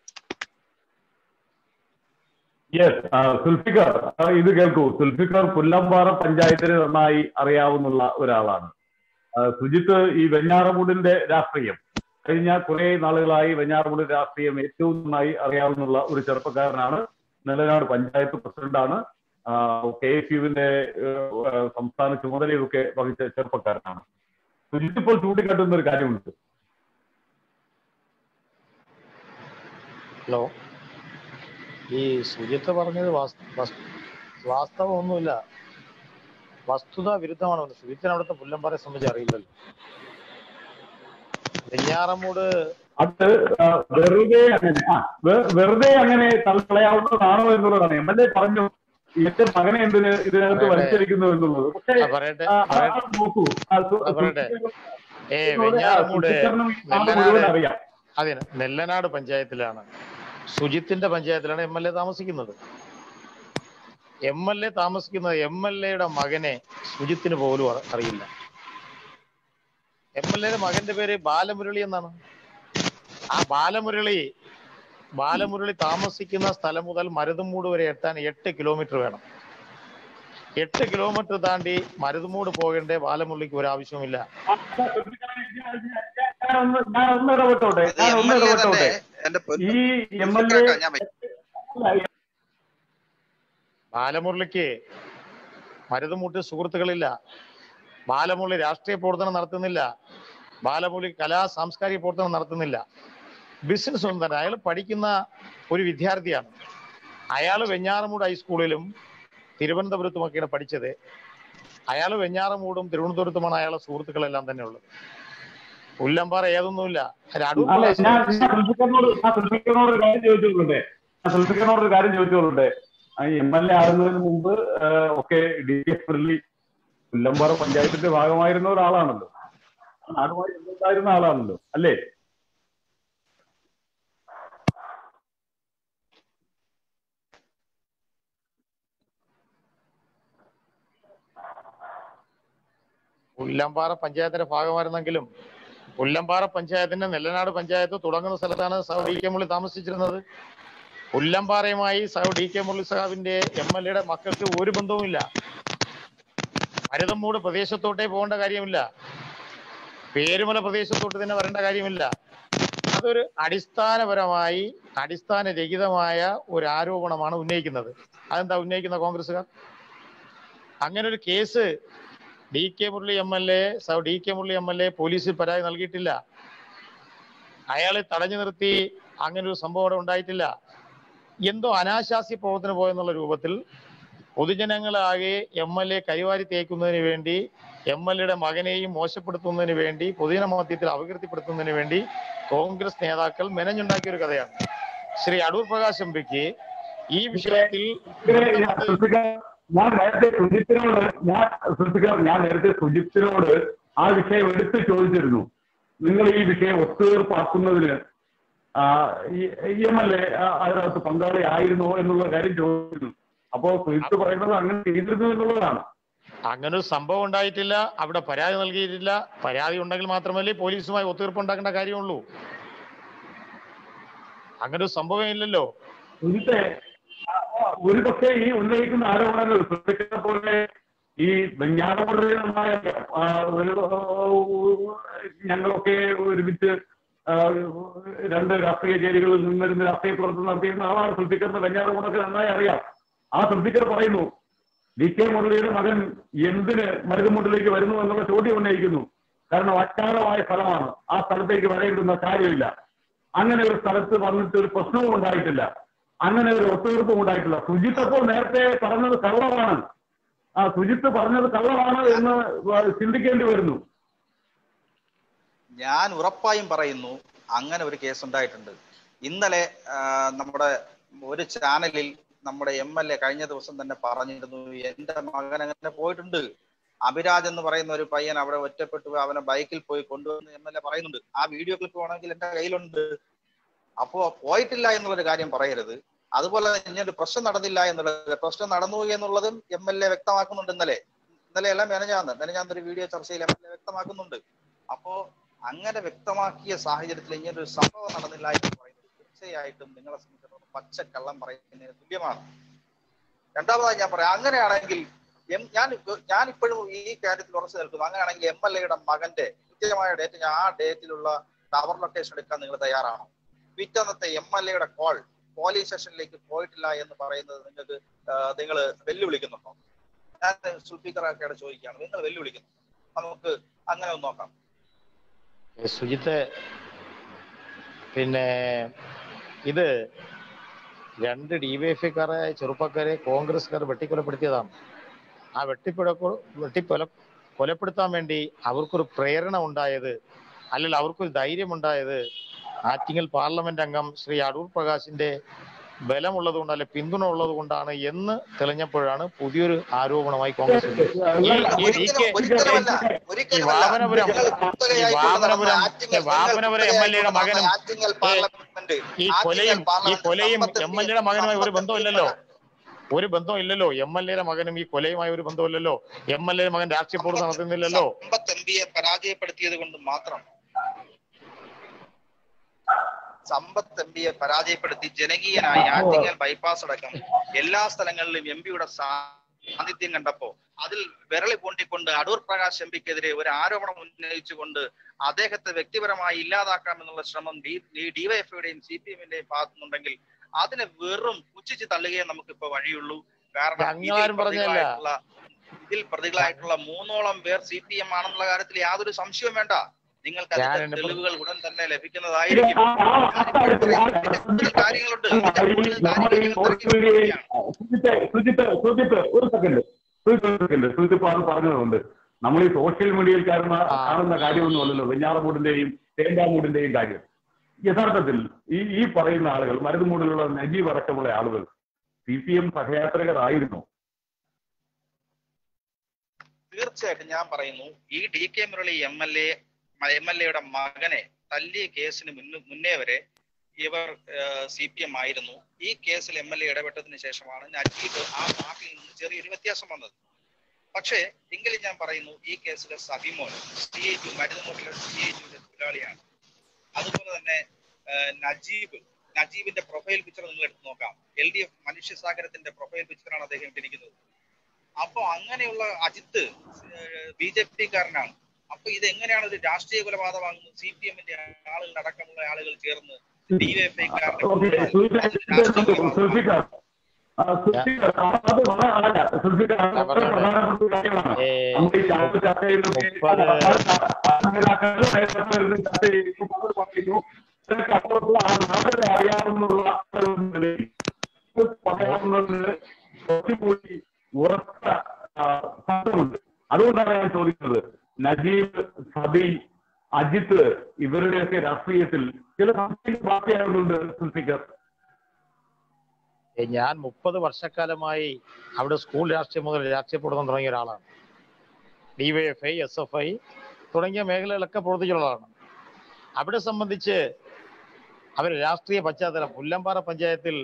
യെസ് സുൽഫിക്കർ ആ, ഇത് കേൾക്കൂ സുൽഫിക്കർ പുല്ലമ്പാറ പഞ്ചായത്തിന് നന്നായി അറിയാവുന്ന ഒരാളാണ് ആ, സുജിത്ത് ഈ വെഞ്ഞാറമൂടിന്റെ രാഷ്ട്രീയം കഴിഞ്ഞ കുറെ നാളുകളായി വെഞ്ഞാറമൂട് രാഷ്ട്രീയം ഏറ്റവും നന്നായി അറിയാവുന്ന ഒരു ചെറുപ്പക്കാരനാണ് നെല്ലനാട് പഞ്ചായത്ത് പ്രസിഡന്റാണ് കെ എസ് യുവിന്റെ സംസ്ഥാന ചുമതലയൊക്കെ വഹിച്ച ചെറുപ്പക്കാരനാണ് സുജിത്ത് ഇപ്പോൾ ചൂണ്ടിക്കാട്ടുന്ന ഒരു കാര്യമുണ്ട് ഹലോ ഈ സുജിത്ത് പറഞ്ഞത് വാസ്- വസ്- വാസ്തവമൊന്നുമില്ല വസ്തുത വിരുദ്ധമാണ് പറഞ്ഞത്. സുജിത്തിന് അവിടുത്തെ പുല്ലമ്പാറയെ സംബന്ധിച്ച് അറിയില്ലല്ലോ വെഞ്ഞാറമൂട് അത് ആ, വെറുതെ അങ്ങനെ ആ വെ- വെറുതെ അങ്ങനെ തള്ളയാവുന്നതാണോ എന്നുള്ളതാണ് എം എൽ എ പറഞ്ഞു എന്റെ മകനെ എന്തിന് ഇതിനകത്ത് പറയട്ടെ. വലിച്ചെടുക്കുന്നു എന്നുള്ളത് പക്ഷേ ആ, പറയട്ടെ ആ, ആ, പറയട്ടെ അത് നോക്കൂ ആ, സു- ആ, പറയട്ടെ. ഏ സുൽഫിക്കറിനോട് ആ, വെഞ്ഞാറമൂട് സുൽഫിക്കറിനും ഈ നാട് നെല്ലനാട് മുഴുവൻ അറിയാം അതെ നെല്ലനാട് പഞ്ചായത്തിലാണ് സുജിത്തിന്റെ പഞ്ചായത്തിലാണ് എം എൽ എ താമസിക്കുന്നത് എം എൽ എ താമസിക്കുന്നത് എം എൽ എയുടെ മകനെ സുജിത്തിന് പോലും അറി- അറിയില്ല എം എൽ എയുടെ മകന്റെ പേര് ബാലമുരളി എന്നാണ് ആ ബാലമുരളി ബാലമുരളി താമസിക്കുന്ന സ്ഥലം മുതൽ മരുതുമൂട് വരെ എത്താൻ എട്ട് കിലോമീറ്റർ വേണം എട്ട് കിലോമീറ്റർ താണ്ടി മരുതുമൂട് പോകേണ്ട ബാലമുരളിക്ക് ഒരു ആവശ്യവുമില്ല ആ, സുൽഫിക്കറെ, ഞാൻ- ഞാൻ- ഞാൻ ഒന്ന് ഞാൻ ഒന്ന് ഇടപെട്ടോട്ടെ അത് ഞാൻ എം ഒന്ന് എൽ എ തന്നെ ഇടപെട്ടോട്ടെ എന്റെ പൊന്നു ഈ എം എൽ എ സുൽഫിക്കറെ, ഞാൻ വെ- ബാലമുരളിക്ക് മരുതുമൂട്ട് സുഹൃത്തുക്കളില്ല ബാലമുരളി രാഷ്ട്രീയ പ്രവർത്തനം നടത്തുന്നില്ല ബാലമുരളി കലാ സാംസ്കാരിക പ്രവർത്തനം നടത്തുന്നില്ല ബിസിനസ് ഒന്നും തന്നെ അയാൾ പഠിക്കുന്ന ഒരു വിദ്യാർത്ഥിയാണ് അയാൾ വെഞ്ഞാറമൂട് ഹൈസ്കൂളിലും തിരുവനന്തപുരത്തുമൊക്കെയാണ് പഠിച്ചത് അയാൾ വെഞ്ഞാറമൂടും തിരുവനന്തപുരത്തുമാണ് അയാളെ സുഹൃത്തുക്കളെല്ലാം തന്നെ ഉള്ളത് പുല്ലമ്പാറ ഏതൊന്നുമില്ല അത് അടൂർ അല്ല പ്രകാശ് ഞാൻ ഞാൻ സുൽഫിക്കറിനോട് ഞാൻ സുൽഫിക്കറിനോട് ഒരു കാര്യം ചോദിച്ചോളൂട്ടെ ഞാൻ സുൽഫിക്കറിനോട് ഒരു കാര്യം ചോദിച്ചോളൂട്ടെ എം എൽ എ ആകുന്നതിന് മുമ്പ് ആ, ഒക്കെ ഡി എഫ് മുരളി പുല്ലമ്പാറ പഞ്ചായത്തിന്റെ ഭാഗമായിരുന്ന ഒരാളാണല്ലോ നാടുമായി ബന്ധമുണ്ടായിരുന്ന ആളാണല്ലോ അല്ലേ പുല്ലമ്പാറ പഞ്ചായത്തിന്റെ ഭാഗമായിരുന്നെങ്കിലും പുല്ലമ്പാറ പഞ്ചായത്തിന്റെ നെല്ലനാട് പഞ്ചായത്ത് തുടങ്ങുന്ന സ്ഥലത്താണ് സഹ ഡി കെ മുരളി താമസിച്ചിരുന്നത് പുല്ലമ്പാറയുമായി സഹ ഡി കെ മുരളി സാഹിബിന്റെ എം എൽ എയുടെ മക്കൾക്ക് ഒരു ബന്ധവുമില്ല മരുതമ്മൂട് പ്രദേശത്തോട്ടേ പോകേണ്ട കാര്യമില്ല പേരുമല പ്രദേശത്തോട്ട് തന്നെ വരേണ്ട കാര്യമില്ല അതൊരു അടിസ്ഥാനപരമായി അടിസ്ഥാനരഹിതമായ ഒരു ആരോപണമാണ് ഉന്നയിക്കുന്നത് അതെന്താ ഉന്നയിക്കുന്ന കോൺഗ്രസ്സുകാർ അങ്ങനെ ഒരു case D K Murali M L A D K Murali M L A പോലീസിൽ പരാതി നൽകിയിട്ടില്ല അയാളെ തടഞ്ഞു നിർത്തി അങ്ങനെ ഒരു സംഭവം അവിടെ ഉണ്ടായിട്ടില്ല എന്തോ അനാശാസ്യ പ്രവർത്തനം പോയെന്നുള്ള രൂപത്തിൽ പൊതുജനങ്ങളാകെ എം എൽ എ കൈവാരി തേക്കുന്നതിന് വേണ്ടി എം എൽ എയുടെ മകനെയും മോശപ്പെടുത്തുന്നതിന് വേണ്ടി പൊതുജന മധ്യത്തിൽ അപകീർത്തിപ്പെടുത്തുന്നതിന് വേണ്ടി കോൺഗ്രസ് നേതാക്കൾ മെനഞ്ഞുണ്ടാക്കിയ ഒരു കഥയാണ് ശ്രീ അടൂർ പ്രകാശ് എം പിക്ക് ഈ വിഷയത്തിൽ ഇതിനെ ഞാൻ സുൽഫിക്കർ ഞാൻ നേരത്തെ സുജിത്തിനോട് ഞാൻ സുൽഫിക്കർ ഞാൻ നേരത്തെ സുജിത്തിനോട് ആ വിഷയം എടുത്ത് ചോദിച്ചിരുന്നു നിങ്ങൾ ഈ വിഷയം ഒത്തുതീർപ്പാക്കുന്നതിന് എം എൽ എ അതിനകത്ത് പങ്കാളി ആയിരുന്നോ എന്നുള്ള കാര്യം ചോദിച്ചിരുന്നു അപ്പോ സുജിത്ത് പറയുന്നത് അങ്ങനെ ചെയ്തിരുന്നു എന്നുള്ളതാണ് അങ്ങനെ ഒരു സംഭവം ഉണ്ടായിട്ടില്ല അവിടെ പരാതി നൽകിയിട്ടില്ല പരാതി ഉണ്ടെങ്കിൽ മാത്രമല്ലേ പോലീസുമായി ഒത്തുതീർപ്പ് ഉണ്ടാക്കേണ്ട കാര്യമുള്ളൂ അങ്ങനെ ഒരു സംഭവം ഇല്ലല്ലോ സുജിത്തെ ഒരു പക്ഷേ ഈ ഉന്നയിക്കുന്ന ആരോപണങ്ങൾ സുൽഫിക്കറെ പോലെ ഈ വിജ്ഞാനപൂർവമായ ഒരു ഞങ്ങളൊക്കെ ഒരുമിച്ച് ആ, രണ്ട് രാഷ്ട്രീയ ചേരികളിൽ നിന്നിരുന്ന് രാഷ്ട്രീയ പ്രവർത്തനം നടത്തിയിരുന്ന ആളാണ് സുൽഫിക്കറിന്റെ വെഞ്ഞാറമൂടൊക്കെ നന്നായി അറിയാം ആ സുൽഫിക്കർ പറയുന്നു വി കെ മുരളിയുടെ മകൻ എന്തിന് മരുതുമുട്ടിലേക്ക് വരുന്നു എന്നുള്ള ചോദ്യം ഉന്നയിക്കുന്നു കാരണം അജ്ഞാതമായ സ്ഥലമാണ് ആ സ്ഥലത്തേക്ക് വരേണ്ടുന്ന കാര്യമില്ല അങ്ങനെ ഒരു സ്ഥലത്ത് വന്നിട്ട് ഒരു പ്രശ്നവും ഉണ്ടായിട്ടില്ല അങ്ങനെ ഒരു ഒത്തുതീർപ്പും ഉണ്ടായിട്ടില്ല സുജിത്ത് അപ്പോൾ നേരത്തെ പറഞ്ഞത് കള്ളമാണ് ആ സുജിത്ത് പറഞ്ഞത് കള്ളമാണ് എന്ന് ചിന്തിക്കേണ്ടി വരുന്നു ഞാൻ ഉറപ്പായും പറയുന്നു അങ്ങനെ ഒരു കേസ് ഉണ്ടായിട്ടുണ്ട് ഇന്നലെ ആ, നമ്മുടെ ഒരു ചാനലിൽ നമ്മുടെ എം എൽ എ കഴിഞ്ഞ ദിവസം തന്നെ പറഞ്ഞിരുന്നു എന്റെ മകൻ അങ്ങനെ പോയിട്ടുണ്ട് അഭിരാജ് എന്ന് പറയുന്ന ഒരു പയ്യൻ അവിടെ ഒറ്റപ്പെട്ടു പോയി അവനെ ബൈക്കിൽ പോയി കൊണ്ടുവന്ന് എം എൽ എ പറയുന്നുണ്ട് ആ വീഡിയോ ക്ലിപ്പ് വേണമെങ്കിൽ എന്റെ കയ്യിലുണ്ട് അപ്പോ പോയിട്ടില്ല എന്നുള്ളൊരു കാര്യം പറയരുത് അതുപോലെ തന്നെ ഒരു പ്രശ്നം നടന്നില്ല എന്നുള്ളത് പ്രശ്നം നടന്നു എന്നുള്ളതും എം എൽ എ വ്യക്തമാക്കുന്നുണ്ട് ഇന്നലെ ഇന്നലെ എല്ലാം മെനഞ്ഞാന്ന് മെനഞ്ഞാന്ന് ഒരു വീഡിയോ ചർച്ചയിൽ എം എൽ എ വ്യക്തമാക്കുന്നുണ്ട് അപ്പോ അങ്ങനെ വ്യക്തമാക്കിയ സാഹചര്യത്തിൽ ഇങ്ങനെ ഒരു സംഭവം നടന്നില്ല എന്ന് പറയുന്നത് തീർച്ചയായിട്ടും നിങ്ങളെ സംബന്ധിച്ചിടത്തോളം പച്ചക്കള്ളം പറയുന്നതിന് തുല്യമാണ് രണ്ടാമതായി ഞാൻ പറയാം അങ്ങനെയാണെങ്കിൽ എം- ഞാൻ ഇപ്പ- ഞാൻ ഇപ്പോഴും ഈ കാര്യത്തിൽ ഉറച്ചു നിൽക്കുന്നു അങ്ങനെയാണെങ്കിൽ എം എൽ എയുടെ മകന്റെ കൃത്യമായ ഡേറ്റ് ആ ഡേറ്റിലുള്ള ടവർ ലൊക്കേഷൻ എടുക്കാൻ നിങ്ങൾ തയ്യാറാണോ പിറ്റന്നത്തെ എം എൽ എയുടെ കോൾ പോലീസ് സ്റ്റേഷനിലേക്ക് പോയിട്ടില്ല എന്ന് പറയുന്നത് നിങ്ങൾക്ക് നിങ്ങൾ വെല്ലുവിളിക്കുന്നുണ്ടോ ഞാൻ സുൽഫിക്കറൊക്കെയോട് ചോദിക്കുകയാണ് നിങ്ങൾ വെല്ലുവിളിക്കുന്നു നമുക്ക് അങ്ങനെ ഒന്ന് നോക്കാം ഏ, സുജിത്ത് പിന്നെ ഇത് രണ്ട് ഡിവൈഎഫ്ഐക്കാരെ ചെറുപ്പക്കാരെ കോൺഗ്രസ്സുകാർ വെട്ടിക്കൊലപ്പെടുത്തിയതാണ് ആ വെട്ടിപ്പിട വെട്ടിക്കൊല കൊലപ്പെടുത്താൻ വേണ്ടി അവർക്കൊരു പ്രേരണ ഉണ്ടായത് അല്ലെങ്കിൽ അവർക്കൊരു ധൈര്യം ഉണ്ടായത് ആറ്റിങ്ങൽ പാർലമെന്റ് അംഗം ശ്രീ അടൂർ പ്രകാശിന്റെ ബലമുള്ളത് കൊണ്ട് അല്ലെ പിന്തുണ ഉള്ളത് കൊണ്ടാണ് എന്ന് തെളിഞ്ഞപ്പോഴാണ് പുതിയൊരു ആരോപണമായി കോൺഗ്രസ് ഉന്നയിച്ചത്. ഈ- ഈ ഡി കെ ഒരിക്കലുമല്ല ഈ ഒരിക്കലുമല്ല വാമനപുരം നിങ്ങൾ കുത്തകയായി ഈ വാമനപുരം കൊണ്ടുവന്ന ആറ്റിങ്ങൽ- ഈ വാമനപുരം എം എൽ എയുടെ മകനും ആറ്റിങ്ങൽ പാർലമെന്റ് ഈ കൊലയും ഈ കൊലയും എം എൽ എയുടെ മകനുമായി ഒരു ബന്ധമില്ലല്ലോ ഒരു ബന്ധം ഇല്ലല്ലോ എം എൽ എയുടെ മകനും ഈ കൊലയുമായി ഒരു ബന്ധമില്ലല്ലോ എം എൽ എ മകൻ രാഷ്ട്രീയ പ്രവർത്തനം നടത്തുന്നില്ലല്ലോ സമ്പത്ത് എം പിയെ പരാജയപ്പെടുത്തിയത് കൊണ്ട് മാത്രം സമ്പത്ത് എം പിയെ പരാജയപ്പെടുത്തി ജനകീയനായി ആറ്റിങ്ങൽ ബൈപ്പാസ് അടക്കം എല്ലാ സ്ഥലങ്ങളിലും എം പിയുടെ സാന്നിധ്യം കണ്ടപ്പോ അതിൽ വിരളി പൂണ്ടിക്കൊണ്ട് അടൂർ പ്രകാശ് എം പിക്കെതിരെ ഒരു ആരോപണം ഉന്നയിച്ചുകൊണ്ട് അദ്ദേഹത്തെ വ്യക്തിപരമായി ഇല്ലാതാക്കാമെന്നുള്ള ശ്രമം ഡി ഡിവൈഎഫ്ഐയുടെയും സി പി എമ്മിന്റെയും ഭാഗത്തുനിന്നുണ്ടെങ്കിൽ അതിനെ വെറും പുച്ഛിച്ച് തള്ളുകയേ നമുക്കിപ്പോ വഴിയുള്ളൂ കാരണം ഇതിൽ ഞങ്ങളാരും പറഞ്ഞതല്ല. പ്രതികളായിട്ടുള്ള ഇതിൽ പ്രതികളായിട്ടുള്ള മൂന്നോളം പേർ സി പി എം ആണെന്നുള്ള കാര്യത്തിൽ യാതൊരു സംശയവും വേണ്ട നിങ്ങൾക്ക് ഞാൻ അതിന്റെ എന്നെ തെളിവുകൾ ഉടൻ തന്നെ ഇത് ലഭിക്കുന്നതായിരിക്കും ആ- ആ- ആ കാര്യത്തിൽ ആ- കൂടുതൽ കാര്യങ്ങളുണ്ട് ആ, ഇതിന്റെ ഈ കൂടുതൽ നമ്മുടെ ഈ കാര്യങ്ങൾ ഓസ്ട്രേലിയയിൽ തിരക്കിക്കൊണ്ടിരിക്കുകയാണ്. സുജിത്ത് സുജിത്ത് സുജിത്ത് ഒരു സെക്കൻഡ് സുജിത്ത് ഒരു സെക്കൻഡ് സുജിത്ത് ഇപ്പൊ അത് പറഞ്ഞതുകൊണ്ട് നമ്മൾ ഈ സോഷ്യൽ മീഡിയയിൽ കാണുന്ന ആ. കാണുന്ന കാര്യമൊന്നുമല്ലല്ലോ വെഞ്ഞാറമൂടിന്റെയും തേങ്കാമൂടിന്റെയും കാര്യം യഥാർത്ഥത്തിൽ ഈ ഈ പറയുന്ന ആളുകൾ മരുതുമൂടിലുള്ള നജീബ് അടക്കമുള്ള ആളുകൾ സി പി എം സഹയാത്രികരായിരുന്നു തീർച്ചയായിട്ടും ഞാൻ പറയുന്നു ഈ D K Murali M L A M L എയുടെ മകനെ തല്ലിയ കേസിന് മുന്നേ മുന്നേ വരെ ഇവർ സി പി എം ആയിരുന്നു ഈ കേസിൽ എം എൽ എ ഇടപെട്ടതിന് ശേഷമാണ് നജീബ് ആ പാർട്ടിയിൽ നിന്ന് ചെറിയൊരു വ്യത്യാസം വന്നത് പക്ഷേ എങ്കിലും ഞാൻ പറയുന്നു ഈ കേസിലെ സതിമോൻ സി ഐ ടു മരുന്നുമൂട്ടിലെ സി ഐ ടുവിന്റെ തൊഴിലാളിയാണ് അതുപോലെ തന്നെ ആ, നജീബ് നജീബിന്റെ പ്രൊഫൈൽ പിക്ചർ നിങ്ങൾ എടുത്ത് നോക്കാം എൽ ഡി എഫ് മനുഷ്യസാഗരത്തിന്റെ പ്രൊഫൈൽ പിക്ചറാണ് അദ്ദേഹം ഇട്ടിരിക്കുന്നത് അപ്പൊ അങ്ങനെയുള്ള അജിത്ത് ബി ജെ പിക്കാരനാണ് അപ്പൊ ഇത് എങ്ങനെയാണ് ഒരു രാഷ്ട്രീയ കൊലപാതകമാകുന്നത് സി പി എമ്മിന്റെ ആളുകൾ അടക്കമുള്ള ആളുകൾ ചേർന്ന് ഡിവൈഎഫ്ഐക്കാരന്റെ ഓക്കെ സുൽഫിക്കർ ആ, സുൽഫിക്കർ, അത് വളരെ അല്ല, സുൽഫിക്കർ, അത് വളരെ പ്രധാനപ്പെട്ട ഒരു കാര്യമാണ് ഏ, നമ്മൾ ഈ ചാനൽ ചർച്ച ചെയ്യുന്നത് മുപ്പത് നേതാക്കളുടെ നേതൃത്വത്തിൽ ചർച്ച ചെയ്യുമ്പോൾ പറയുന്നു ഇതൊക്കെ അപ്പുറത്തുള്ള ആ നാട്ടിലെ അറിയാവുന്നുള്ള ഒരു നിലയിൽ ഇത് പറയാവുന്നതിന് കുറച്ചുകൂടി ഉറച്ച ആ, സത്യമുണ്ട് അതുകൊണ്ടാണ് ഞാൻ ചോദിക്കുന്നത് നജീബ് സബി അജിത്ത് ഇവരുടെയൊക്കെ രാഷ്ട്രീയത്തിൽ ചില സംശയം ബാക്കിയായതുകൊണ്ട് സുൽഫിക്കർ ഏ, ഞാൻ മുപ്പത് വർഷക്കാലമായി അവിടെ സ്കൂൾ രാഷ്ട്രീയം മുതൽ രാഷ്ട്രീയ പ്രവർത്തനം തുടങ്ങിയ ഒരാളാണ് ഡിവൈഎഫ്ഐ എസ് എഫ് ഐ തുടങ്ങിയ മേഖലകളൊക്കെ പ്രവർത്തിച്ചുള്ളതാണ് അവിടെ സംബന്ധിച്ച് അവർ രാഷ്ട്രീയ പശ്ചാത്തലം പുല്ലമ്പാറ പഞ്ചായത്തിൽ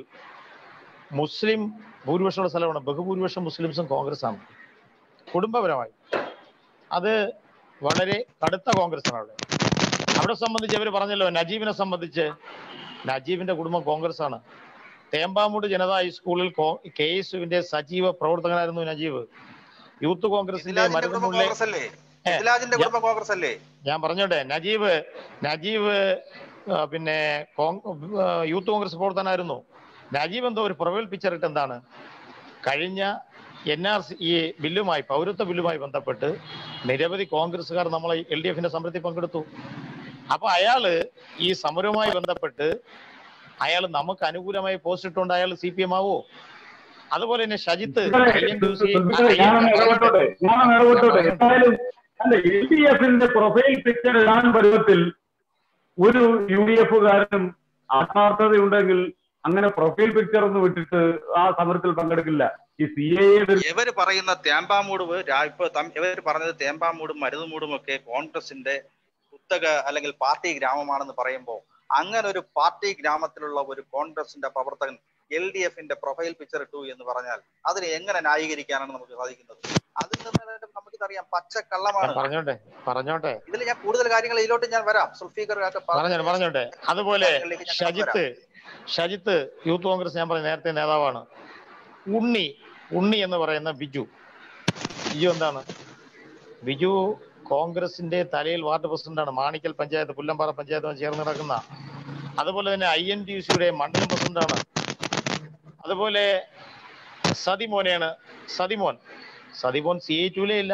മുസ്ലിം ഭൂരിപക്ഷമുള്ള സ്ഥലമാണ് ബഹുഭൂരിപക്ഷം മുസ്ലിംസും കോൺഗ്രസ്സാണ് കുടുംബപരമായി അത് വളരെ കടുത്ത കോൺഗ്രസ്സാണ് അവിടെ അവിടെ സംബന്ധിച്ച് അവർ പറഞ്ഞല്ലോ നജീബിനെ സംബന്ധിച്ച് നജീബിന്റെ കുടുംബം കോൺഗ്രസ് ആണ് തേമ്പാമൂട് ജനതാ ഹൈസ്കൂളിൽ കെ എസ് യുവിന്റെ സജീവ പ്രവർത്തകനായിരുന്നു നജീബ് യൂത്ത് കോൺഗ്രസിന്റെ ഇതിലാജിന്റെ കുടുംബം മരുന്നുള്ളിലെ കോൺഗ്രസ് അല്ലേ ഏ, ഇതിലാജിന്റെ ഞാൻ- കുടുംബം കോൺഗ്രസ് അല്ലേ ഞാൻ പറഞ്ഞോട്ടെ നജീബ് നജീബ് ആ, പിന്നെ കോൺ- ആ, യൂത്ത് കോൺഗ്രസ് പ്രവർത്തനായിരുന്നു നജീബ് എന്തോ ഒരു പ്രൊഫൈൽ പിക്ചർ ഇട്ട് എന്താണ് കഴിഞ്ഞ എൻ ആർ സി ഈ ബില്ലുമായി പൗരത്വ ബില്ലുമായി ബന്ധപ്പെട്ട് നിരവധി കോൺഗ്രസ്സുകാർ നമ്മളെ എൽ ഡി എഫിന്റെ സമരത്തിൽ പങ്കെടുത്തു അപ്പൊ അയാള് ഈ സമരവുമായി ബന്ധപ്പെട്ട് അയാൾ നമുക്ക് അനുകൂലമായി പോസ്റ്റ് ഇട്ടുകൊണ്ട് അയാൾ സി പി എം ആവോ അതുപോലെ തന്നെ ഷജിത്ത് INDC ഞാനൊന്ന് ഇടപെട്ടോട്ടെ ഞാനൊന്ന് ഇടപെട്ടോട്ടെ എന്തായാലും അല്ല എൽ ഡി എഫിന്റെ പ്രൊഫൈൽ പിക്ചർ ഇടാൻ പരുവത്തിൽ ഒരു യു ഡി എഫുകാരനും ആത്മാർത്ഥതയുണ്ടെങ്കിൽ അങ്ങനെ പ്രൊഫൈൽ പിക്ചർ ഒന്നും വിട്ടിട്ട് ആ സമരത്തിൽ പങ്കെടുക്കില്ല ഈ സി എ ഇവര് പറയുന്ന തേമ്പാമൂട് രാ- ഇപ്പൊ തം- ഇവര് പറഞ്ഞത് തേമ്പാമൂടും മരുതുമൂടും ഒക്കെ കോൺഗ്രസിന്റെ കുത്തക അല്ലെങ്കിൽ പാർട്ടി ഗ്രാമമാണെന്ന് പറയുമ്പോൾ അങ്ങനെ ഒരു പാർട്ടി ഗ്രാമത്തിലുള്ള ഒരു കോൺഗ്രസിന്റെ പ്രവർത്തകൻ എൽ ഡി എഫിന്റെ പ്രൊഫൈൽ പിക്ചർ ഇട്ടു എന്ന് പറഞ്ഞാൽ അതിനെ എങ്ങനെ ന്യായീകരിക്കാനാണ് നമുക്ക് സാധിക്കുന്നത് അതിൽ നിന്ന് നമുക്കിതറിയാം പച്ച ഞാൻ കള്ളമാണ് പറഞ്ഞോട്ടെ പറഞ്ഞോട്ടെ ഇതിൽ ഞാൻ കൂടുതൽ കാര്യങ്ങൾ ഇതിലോട്ട് ഞാൻ വരാം സുൽഫീഖർ ഒക്കെ പറഞ്ഞോട്ടെ പറഞ്ഞോട്ടെ അതുപോലെ കാര്യങ്ങളിലേക്ക് ഞാൻ കടന്നു വരാം. ഷജിത്ത് ഷജിത്ത് യൂത്ത് കോൺഗ്രസ് ഞാൻ പറഞ്ഞ നേരത്തെ നേതാവാണ് ഉണ്ണി ഉണ്ണി എന്ന് പറയുന്ന ബിജു ബിജു എന്താണ് ബിജു കോൺഗ്രസിന്റെ തലയിൽ വാർഡ് പ്രസിഡന്റാണ് മാണിക്കൽ പഞ്ചായത്ത് പുല്ലമ്പാറ പഞ്ചായത്തുമായി ചേർന്ന് നടക്കുന്ന അതുപോലെ തന്നെ ഐ എൻ ടി സിയുടെ മണ്ഡലം പ്രസിഡന്റാണ് അതുപോലെ സതിമോനെയാണ് സതിമോൻ സതിമോൻ സി ഐ ടുലേ ഇല്ല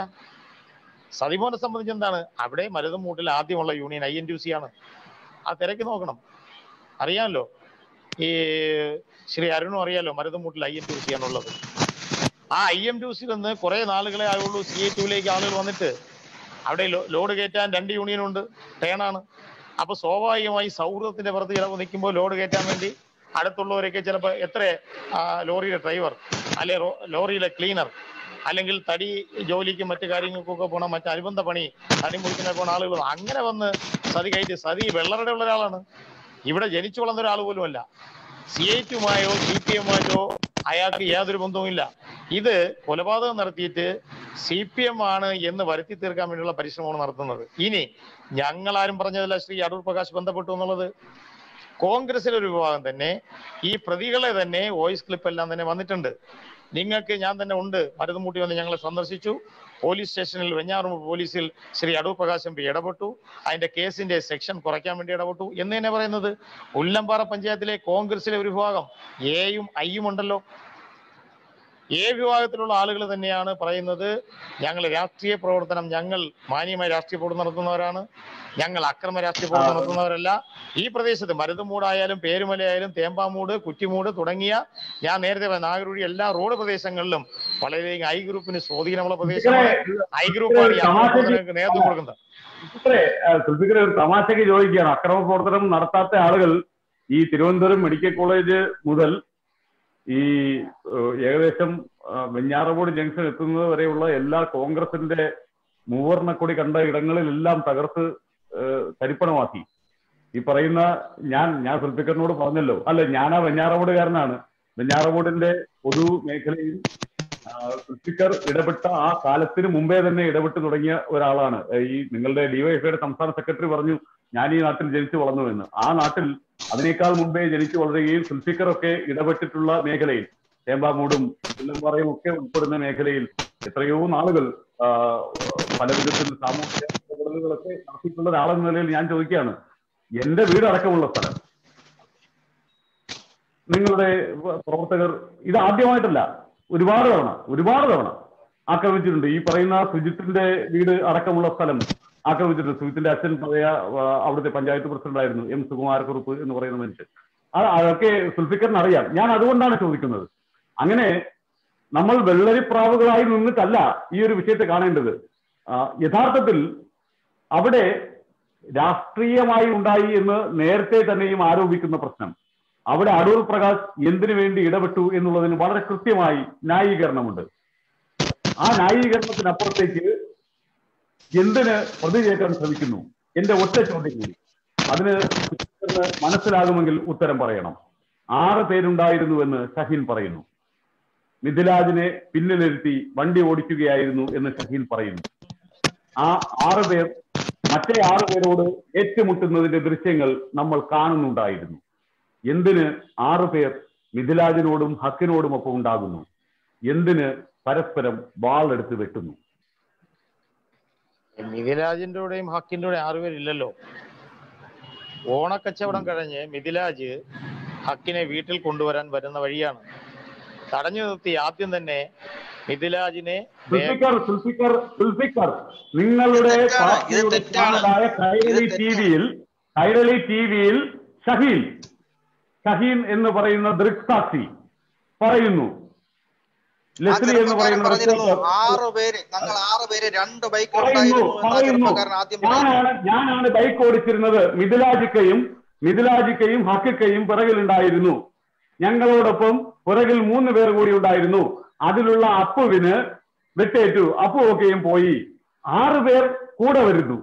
സതിമോനെ സംബന്ധിച്ച് എന്താണ് അവിടെ മരുതമൂട്ടിൽ ആദ്യമുള്ള union I N T C ആണ് ആ തിരക്കി നോക്കണം അറിയാമല്ലോ ഈ ശ്രീ അരുണും അറിയാലോ മരുതമൂട്ടിൽ ഐ എൻ ടി സി ആണുള്ളത് ആ ഐ എം ടി സിയിൽ നിന്ന് കുറെ നാളുകളെ ആയുള്ളൂ സി എ ടുവിലേക്ക് ആളുകൾ വന്നിട്ട് അവിടെ ലോ- ലോഡ് കയറ്റാൻ രണ്ട് യൂണിയൻ ഉണ്ട് ടേണാണ് അപ്പൊ സ്വാഭാവികമായി സൗഹൃദത്തിന്റെ പുറത്ത് ചിലപ്പോൾ നിൽക്കുമ്പോൾ ലോഡ് കയറ്റാൻ വേണ്ടി അടുത്തുള്ളവരൊക്കെ ചിലപ്പോൾ എത്ര ആ, ലോറിയിലെ ഡ്രൈവർ അല്ലെ റോ- ലോറിയിലെ ക്ലീനർ അല്ലെങ്കിൽ തടി ജോലിക്കും മറ്റു കാര്യങ്ങൾക്കൊക്കെ പോണ മറ്റ് അനുബന്ധ പണി തടി മുറിക്കുന്ന പോണ ആളുകൾ അങ്ങനെ വന്ന് സതി കയറ്റി സതി വെള്ളറുടെ ഉള്ള ഒരാളാണ് ഇവിടെ ജനിച്ചു വളർന്ന ഒരാൾ പോലുമല്ല സി ഐ ടുമായോ സി പി എമ്മായോ അയാൾക്ക് യാതൊരു ബന്ധവുമില്ല ഇത് കൊലപാതകം നടത്തിയിട്ട് സി പി എം ആണ് എന്ന് വരുത്തി തീർക്കാൻ വേണ്ടിയുള്ള പരിശ്രമമാണ് നടത്തുന്നത് ഇനി ഞങ്ങളാരും പറഞ്ഞതല്ല ശ്രീ അടൂർ പ്രകാശ് ബന്ധപ്പെട്ടു എന്നുള്ളത് കോൺഗ്രസിലെ ഒരു വിഭാഗം തന്നെ ഈ പ്രതികളെ തന്നെ വോയിസ് ക്ലിപ്പ് എല്ലാം തന്നെ വന്നിട്ടുണ്ട് നിങ്ങൾക്ക് ഞാൻ തന്നെ ഉണ്ട് മരുതുമൂട്ടി വന്ന് ഞങ്ങളെ സന്ദർശിച്ചു പോലീസ് സ്റ്റേഷനിൽ വെഞ്ഞാറുമൂട് പോലീസിൽ ശ്രീ അടൂർ പ്രകാശ് എം പി ഇടപെട്ടു അതിന്റെ കേസിന്റെ സെക്ഷൻ കുറയ്ക്കാൻ വേണ്ടി ഇടപെട്ടു എന്ന് തന്നെ പറയുന്നത് ഉല്ലമ്പാറ പഞ്ചായത്തിലെ കോൺഗ്രസിലെ ഒരു വിഭാഗം എയും ഐയും ഉണ്ടല്ലോ എ വിഭാഗത്തിലുള്ള ആളുകൾ തന്നെയാണ് പറയുന്നത് ഞങ്ങൾ രാഷ്ട്രീയ പ്രവർത്തനം ഞങ്ങൾ മാന്യമായ രാഷ്ട്രീയ പ്രവർത്തനം നടത്തുന്നവരാണ് ഞങ്ങൾ അക്രമ രാഷ്ട്രീയ പ്രവർത്തനം നടത്തുന്നവരല്ല ഈ പ്രദേശത്ത് മരുതുമൂടായാലും പേരുമലയായാലും തേമ്പാമൂട് കുറ്റിമൂട് തുടങ്ങിയ ഞാൻ നേരത്തെ പറഞ്ഞ നാഗരൂഴി എല്ലാ റോഡ് പ്രദേശങ്ങളിലും വളരെയധികം ഐ ഗ്രൂപ്പിന് സ്വാധീനമുള്ള പ്രദേശമാണ് ഐ ഗ്രൂപ്പാണ് ഈ അക്രമ പ്രവർത്തനങ്ങൾക്ക് നേതൃത്വം കൊടുക്കുന്നത് സുൽഫിക്കറെ സുൽഫിക്കറെ ഒരു തമാശയ്ക്ക് ചോദിക്കുകയാണ് അക്രമ പ്രവർത്തനം നടത്താത്ത ആളുകൾ ഈ തിരുവനന്തപുരം മെഡിക്കൽ കോളേജ് മുതൽ ഈ ഏഹ്, ഏകദേശം ആ, വെഞ്ഞാറമൂട് ജംഗ്ഷൻ എത്തുന്നത് വരെയുള്ള എല്ലാ കോൺഗ്രസിന്റെ മൂവർണ്ണക്കൊടി കണ്ട ഇടങ്ങളിലെല്ലാം തകർത്ത് ഏഹ്, തരിപ്പണമാക്കി ഈ പറയുന്ന ഞാൻ ഞാൻ സുൽഫിക്കറിനോട് പറഞ്ഞല്ലോ അല്ല ഞാൻ ആ വെഞ്ഞാറമൂടുകാരനാണ് വെഞ്ഞാറമൂടിന്റെ പൊതു മേഖലയിൽ ആ, സുൽഫിക്കർ ഇടപെട്ട ആ കാലത്തിന് മുമ്പേ തന്നെ ഇടപെട്ട് തുടങ്ങിയ ഒരാളാണ് ഏഹ് ഈ നിങ്ങളുടെ ഡിവൈഎഫ്ഐയുടെ സംസ്ഥാന സെക്രട്ടറി പറഞ്ഞു ഞാൻ ഈ നാട്ടിൽ ജനിച്ചു വളർന്നു എന്ന് ആ നാട്ടിൽ അതിനേക്കാൾ മുമ്പേ ജനിച്ചു വളരുകയും സുൽഫിക്കർ ഒക്കെ ഇടപെട്ടിട്ടുള്ള മേഖലയിൽ തേമ്പാമൂടും പുല്ലംപാറയും ഒക്കെ ഉൾപ്പെടുന്ന മേഖലയിൽ എത്രയോ നാളുകൾ ആ, പല വിധത്തിൽ സാമൂഹിക ഇടപെടലുകളൊക്കെ നടത്തിയിട്ടുള്ള ഒരാളെന്ന നിലയിൽ ഞാൻ ചോദിക്കുകയാണ് എന്റെ വീട് അടക്കമുള്ള സ്ഥലം നിങ്ങളുടെ പ്രവർത്തകർ ഇത് ആദ്യമായിട്ടല്ല ഒരുപാട് തവണ ഒരുപാട് തവണ ആക്രമിച്ചിട്ടുണ്ട് ഈ പറയുന്ന സുജിത്തിന്റെ വീട് അടക്കമുള്ള സ്ഥലം ആക്രമിച്ചിട്ടുണ്ട് സുജിത്തിന്റെ അച്ഛൻ പഴയ ആ, അവിടുത്തെ പഞ്ചായത്ത് പ്രസിഡന്റ് ആയിരുന്നു എം സുകുമാരക്കുറുപ്പ് എന്ന് പറയുന്ന മനുഷ്യൻ അത് അതൊക്കെ സുൽഫിക്കറിന് അറിയാം ഞാൻ അതുകൊണ്ടാണ് ചോദിക്കുന്നത് അങ്ങനെ നമ്മൾ വെള്ളരിപ്രാവുകളായി നിന്നിട്ടല്ല ഈ ഒരു വിഷയത്തെ കാണേണ്ടത് ആ, യഥാർത്ഥത്തിൽ അവിടെ രാഷ്ട്രീയമായി ഉണ്ടായി എന്ന് നേരത്തെ തന്നെയും ആരോപിക്കുന്ന പ്രശ്നം അവിടെ അടൂർ പ്രകാശ് എന്തിനു വേണ്ടി ഇടപെട്ടു എന്നുള്ളതിന് വളരെ കൃത്യമായി ന്യായീകരണമുണ്ട് ആ ന്യായീകരണത്തിനപ്പുറത്തേക്ക് എന്തിന് പ്രതിചേക്കാൻ ശ്രമിക്കുന്നു എന്റെ ഒറ്റ ചോദ്യം കൂടി അതിന് ഉത്തരത്തിന് മനസ്സിലാകുമെങ്കിൽ ഉത്തരം പറയണം ആറ് പേരുണ്ടായിരുന്നുവെന്ന് ഷഹീൻ പറയുന്നു മിഥിലാജിനെ പിന്നിലിരുത്തി വണ്ടി ഓടിക്കുകയായിരുന്നു എന്ന് ഷഹീൻ പറയുന്നു ആ ആറ് പേർ മറ്റേ ആറ് പേരോട് ഏറ്റുമുട്ടുന്നതിന്റെ ദൃശ്യങ്ങൾ നമ്മൾ കാണുന്നുണ്ടായിരുന്നു എന്തിന് ആറ് പേർ മിഥിലാജിനോടും ഹക്കിനോടും ഒപ്പം ഉണ്ടാകുന്നു എന്തിന് പരസ്പരം വാളെടുത്ത് വെട്ടുന്നു മിഥിലാജിന്റെ കൂടെയും ഹക്കിന്റെ കൂടെ ആറുപേരില്ലല്ലോ ഓണക്കച്ചവടം കഴിഞ്ഞ് മിഥിലാജ് ഹക്കിനെ വീട്ടിൽ കൊണ്ടുവരാൻ വരുന്ന വഴിയാണ് തടഞ്ഞു നിർത്തി ആദ്യം തന്നെ മിഥിലാജിനെ ദേ- സുൽഫിക്കർ സുൽഫിക്കർ സുൽഫിക്കർ നിങ്ങളുടെ ഇത് തെറ്റാണ്. ഇത് പാർട്ടിയുടെ തെറ്റാണ്. ചാനലായ കൈരളി ഇത് ടി വിയിൽ കൈരളി ടി വിയിൽ ഷഹീൻ ഷഹീൻ എന്ന് പറയുന്ന ദൃക്സാക്ഷി പറയുന്നു ആ ലെസ്ലി എന്ന് ചെറുപ്പക്കാരൻ പറയുന്ന പറഞ്ഞിരുന്നു റിപ്പോർട്ടർ ആറ് പേര് ഞങ്ങൾ ആറ് പേര് രണ്ട് ബൈക്കിൽ പറയുന്നു ഉണ്ടായിരുന്നു എന്ന് ആ പറയുന്നു ചെറുപ്പക്കാരൻ ആദ്യം പറഞ്ഞു ഞാനാണ് ഞാനാണ് ബൈക്ക് ഓടിച്ചിരുന്നത് മിഥിലാജിക്കയും മിഥിലാജിക്കയും ഹക്കിക്കയും പിറകിലുണ്ടായിരുന്നു ഞങ്ങളോടൊപ്പം പിറകിൽ മൂന്ന് പേർ കൂടി ഉണ്ടായിരുന്നു അതിലുള്ള അപ്പുവിന് വെട്ടേറ്റു അപ്പു ഒക്കെയും പോയി ആറ് പേർ കൂടെ വരുന്നു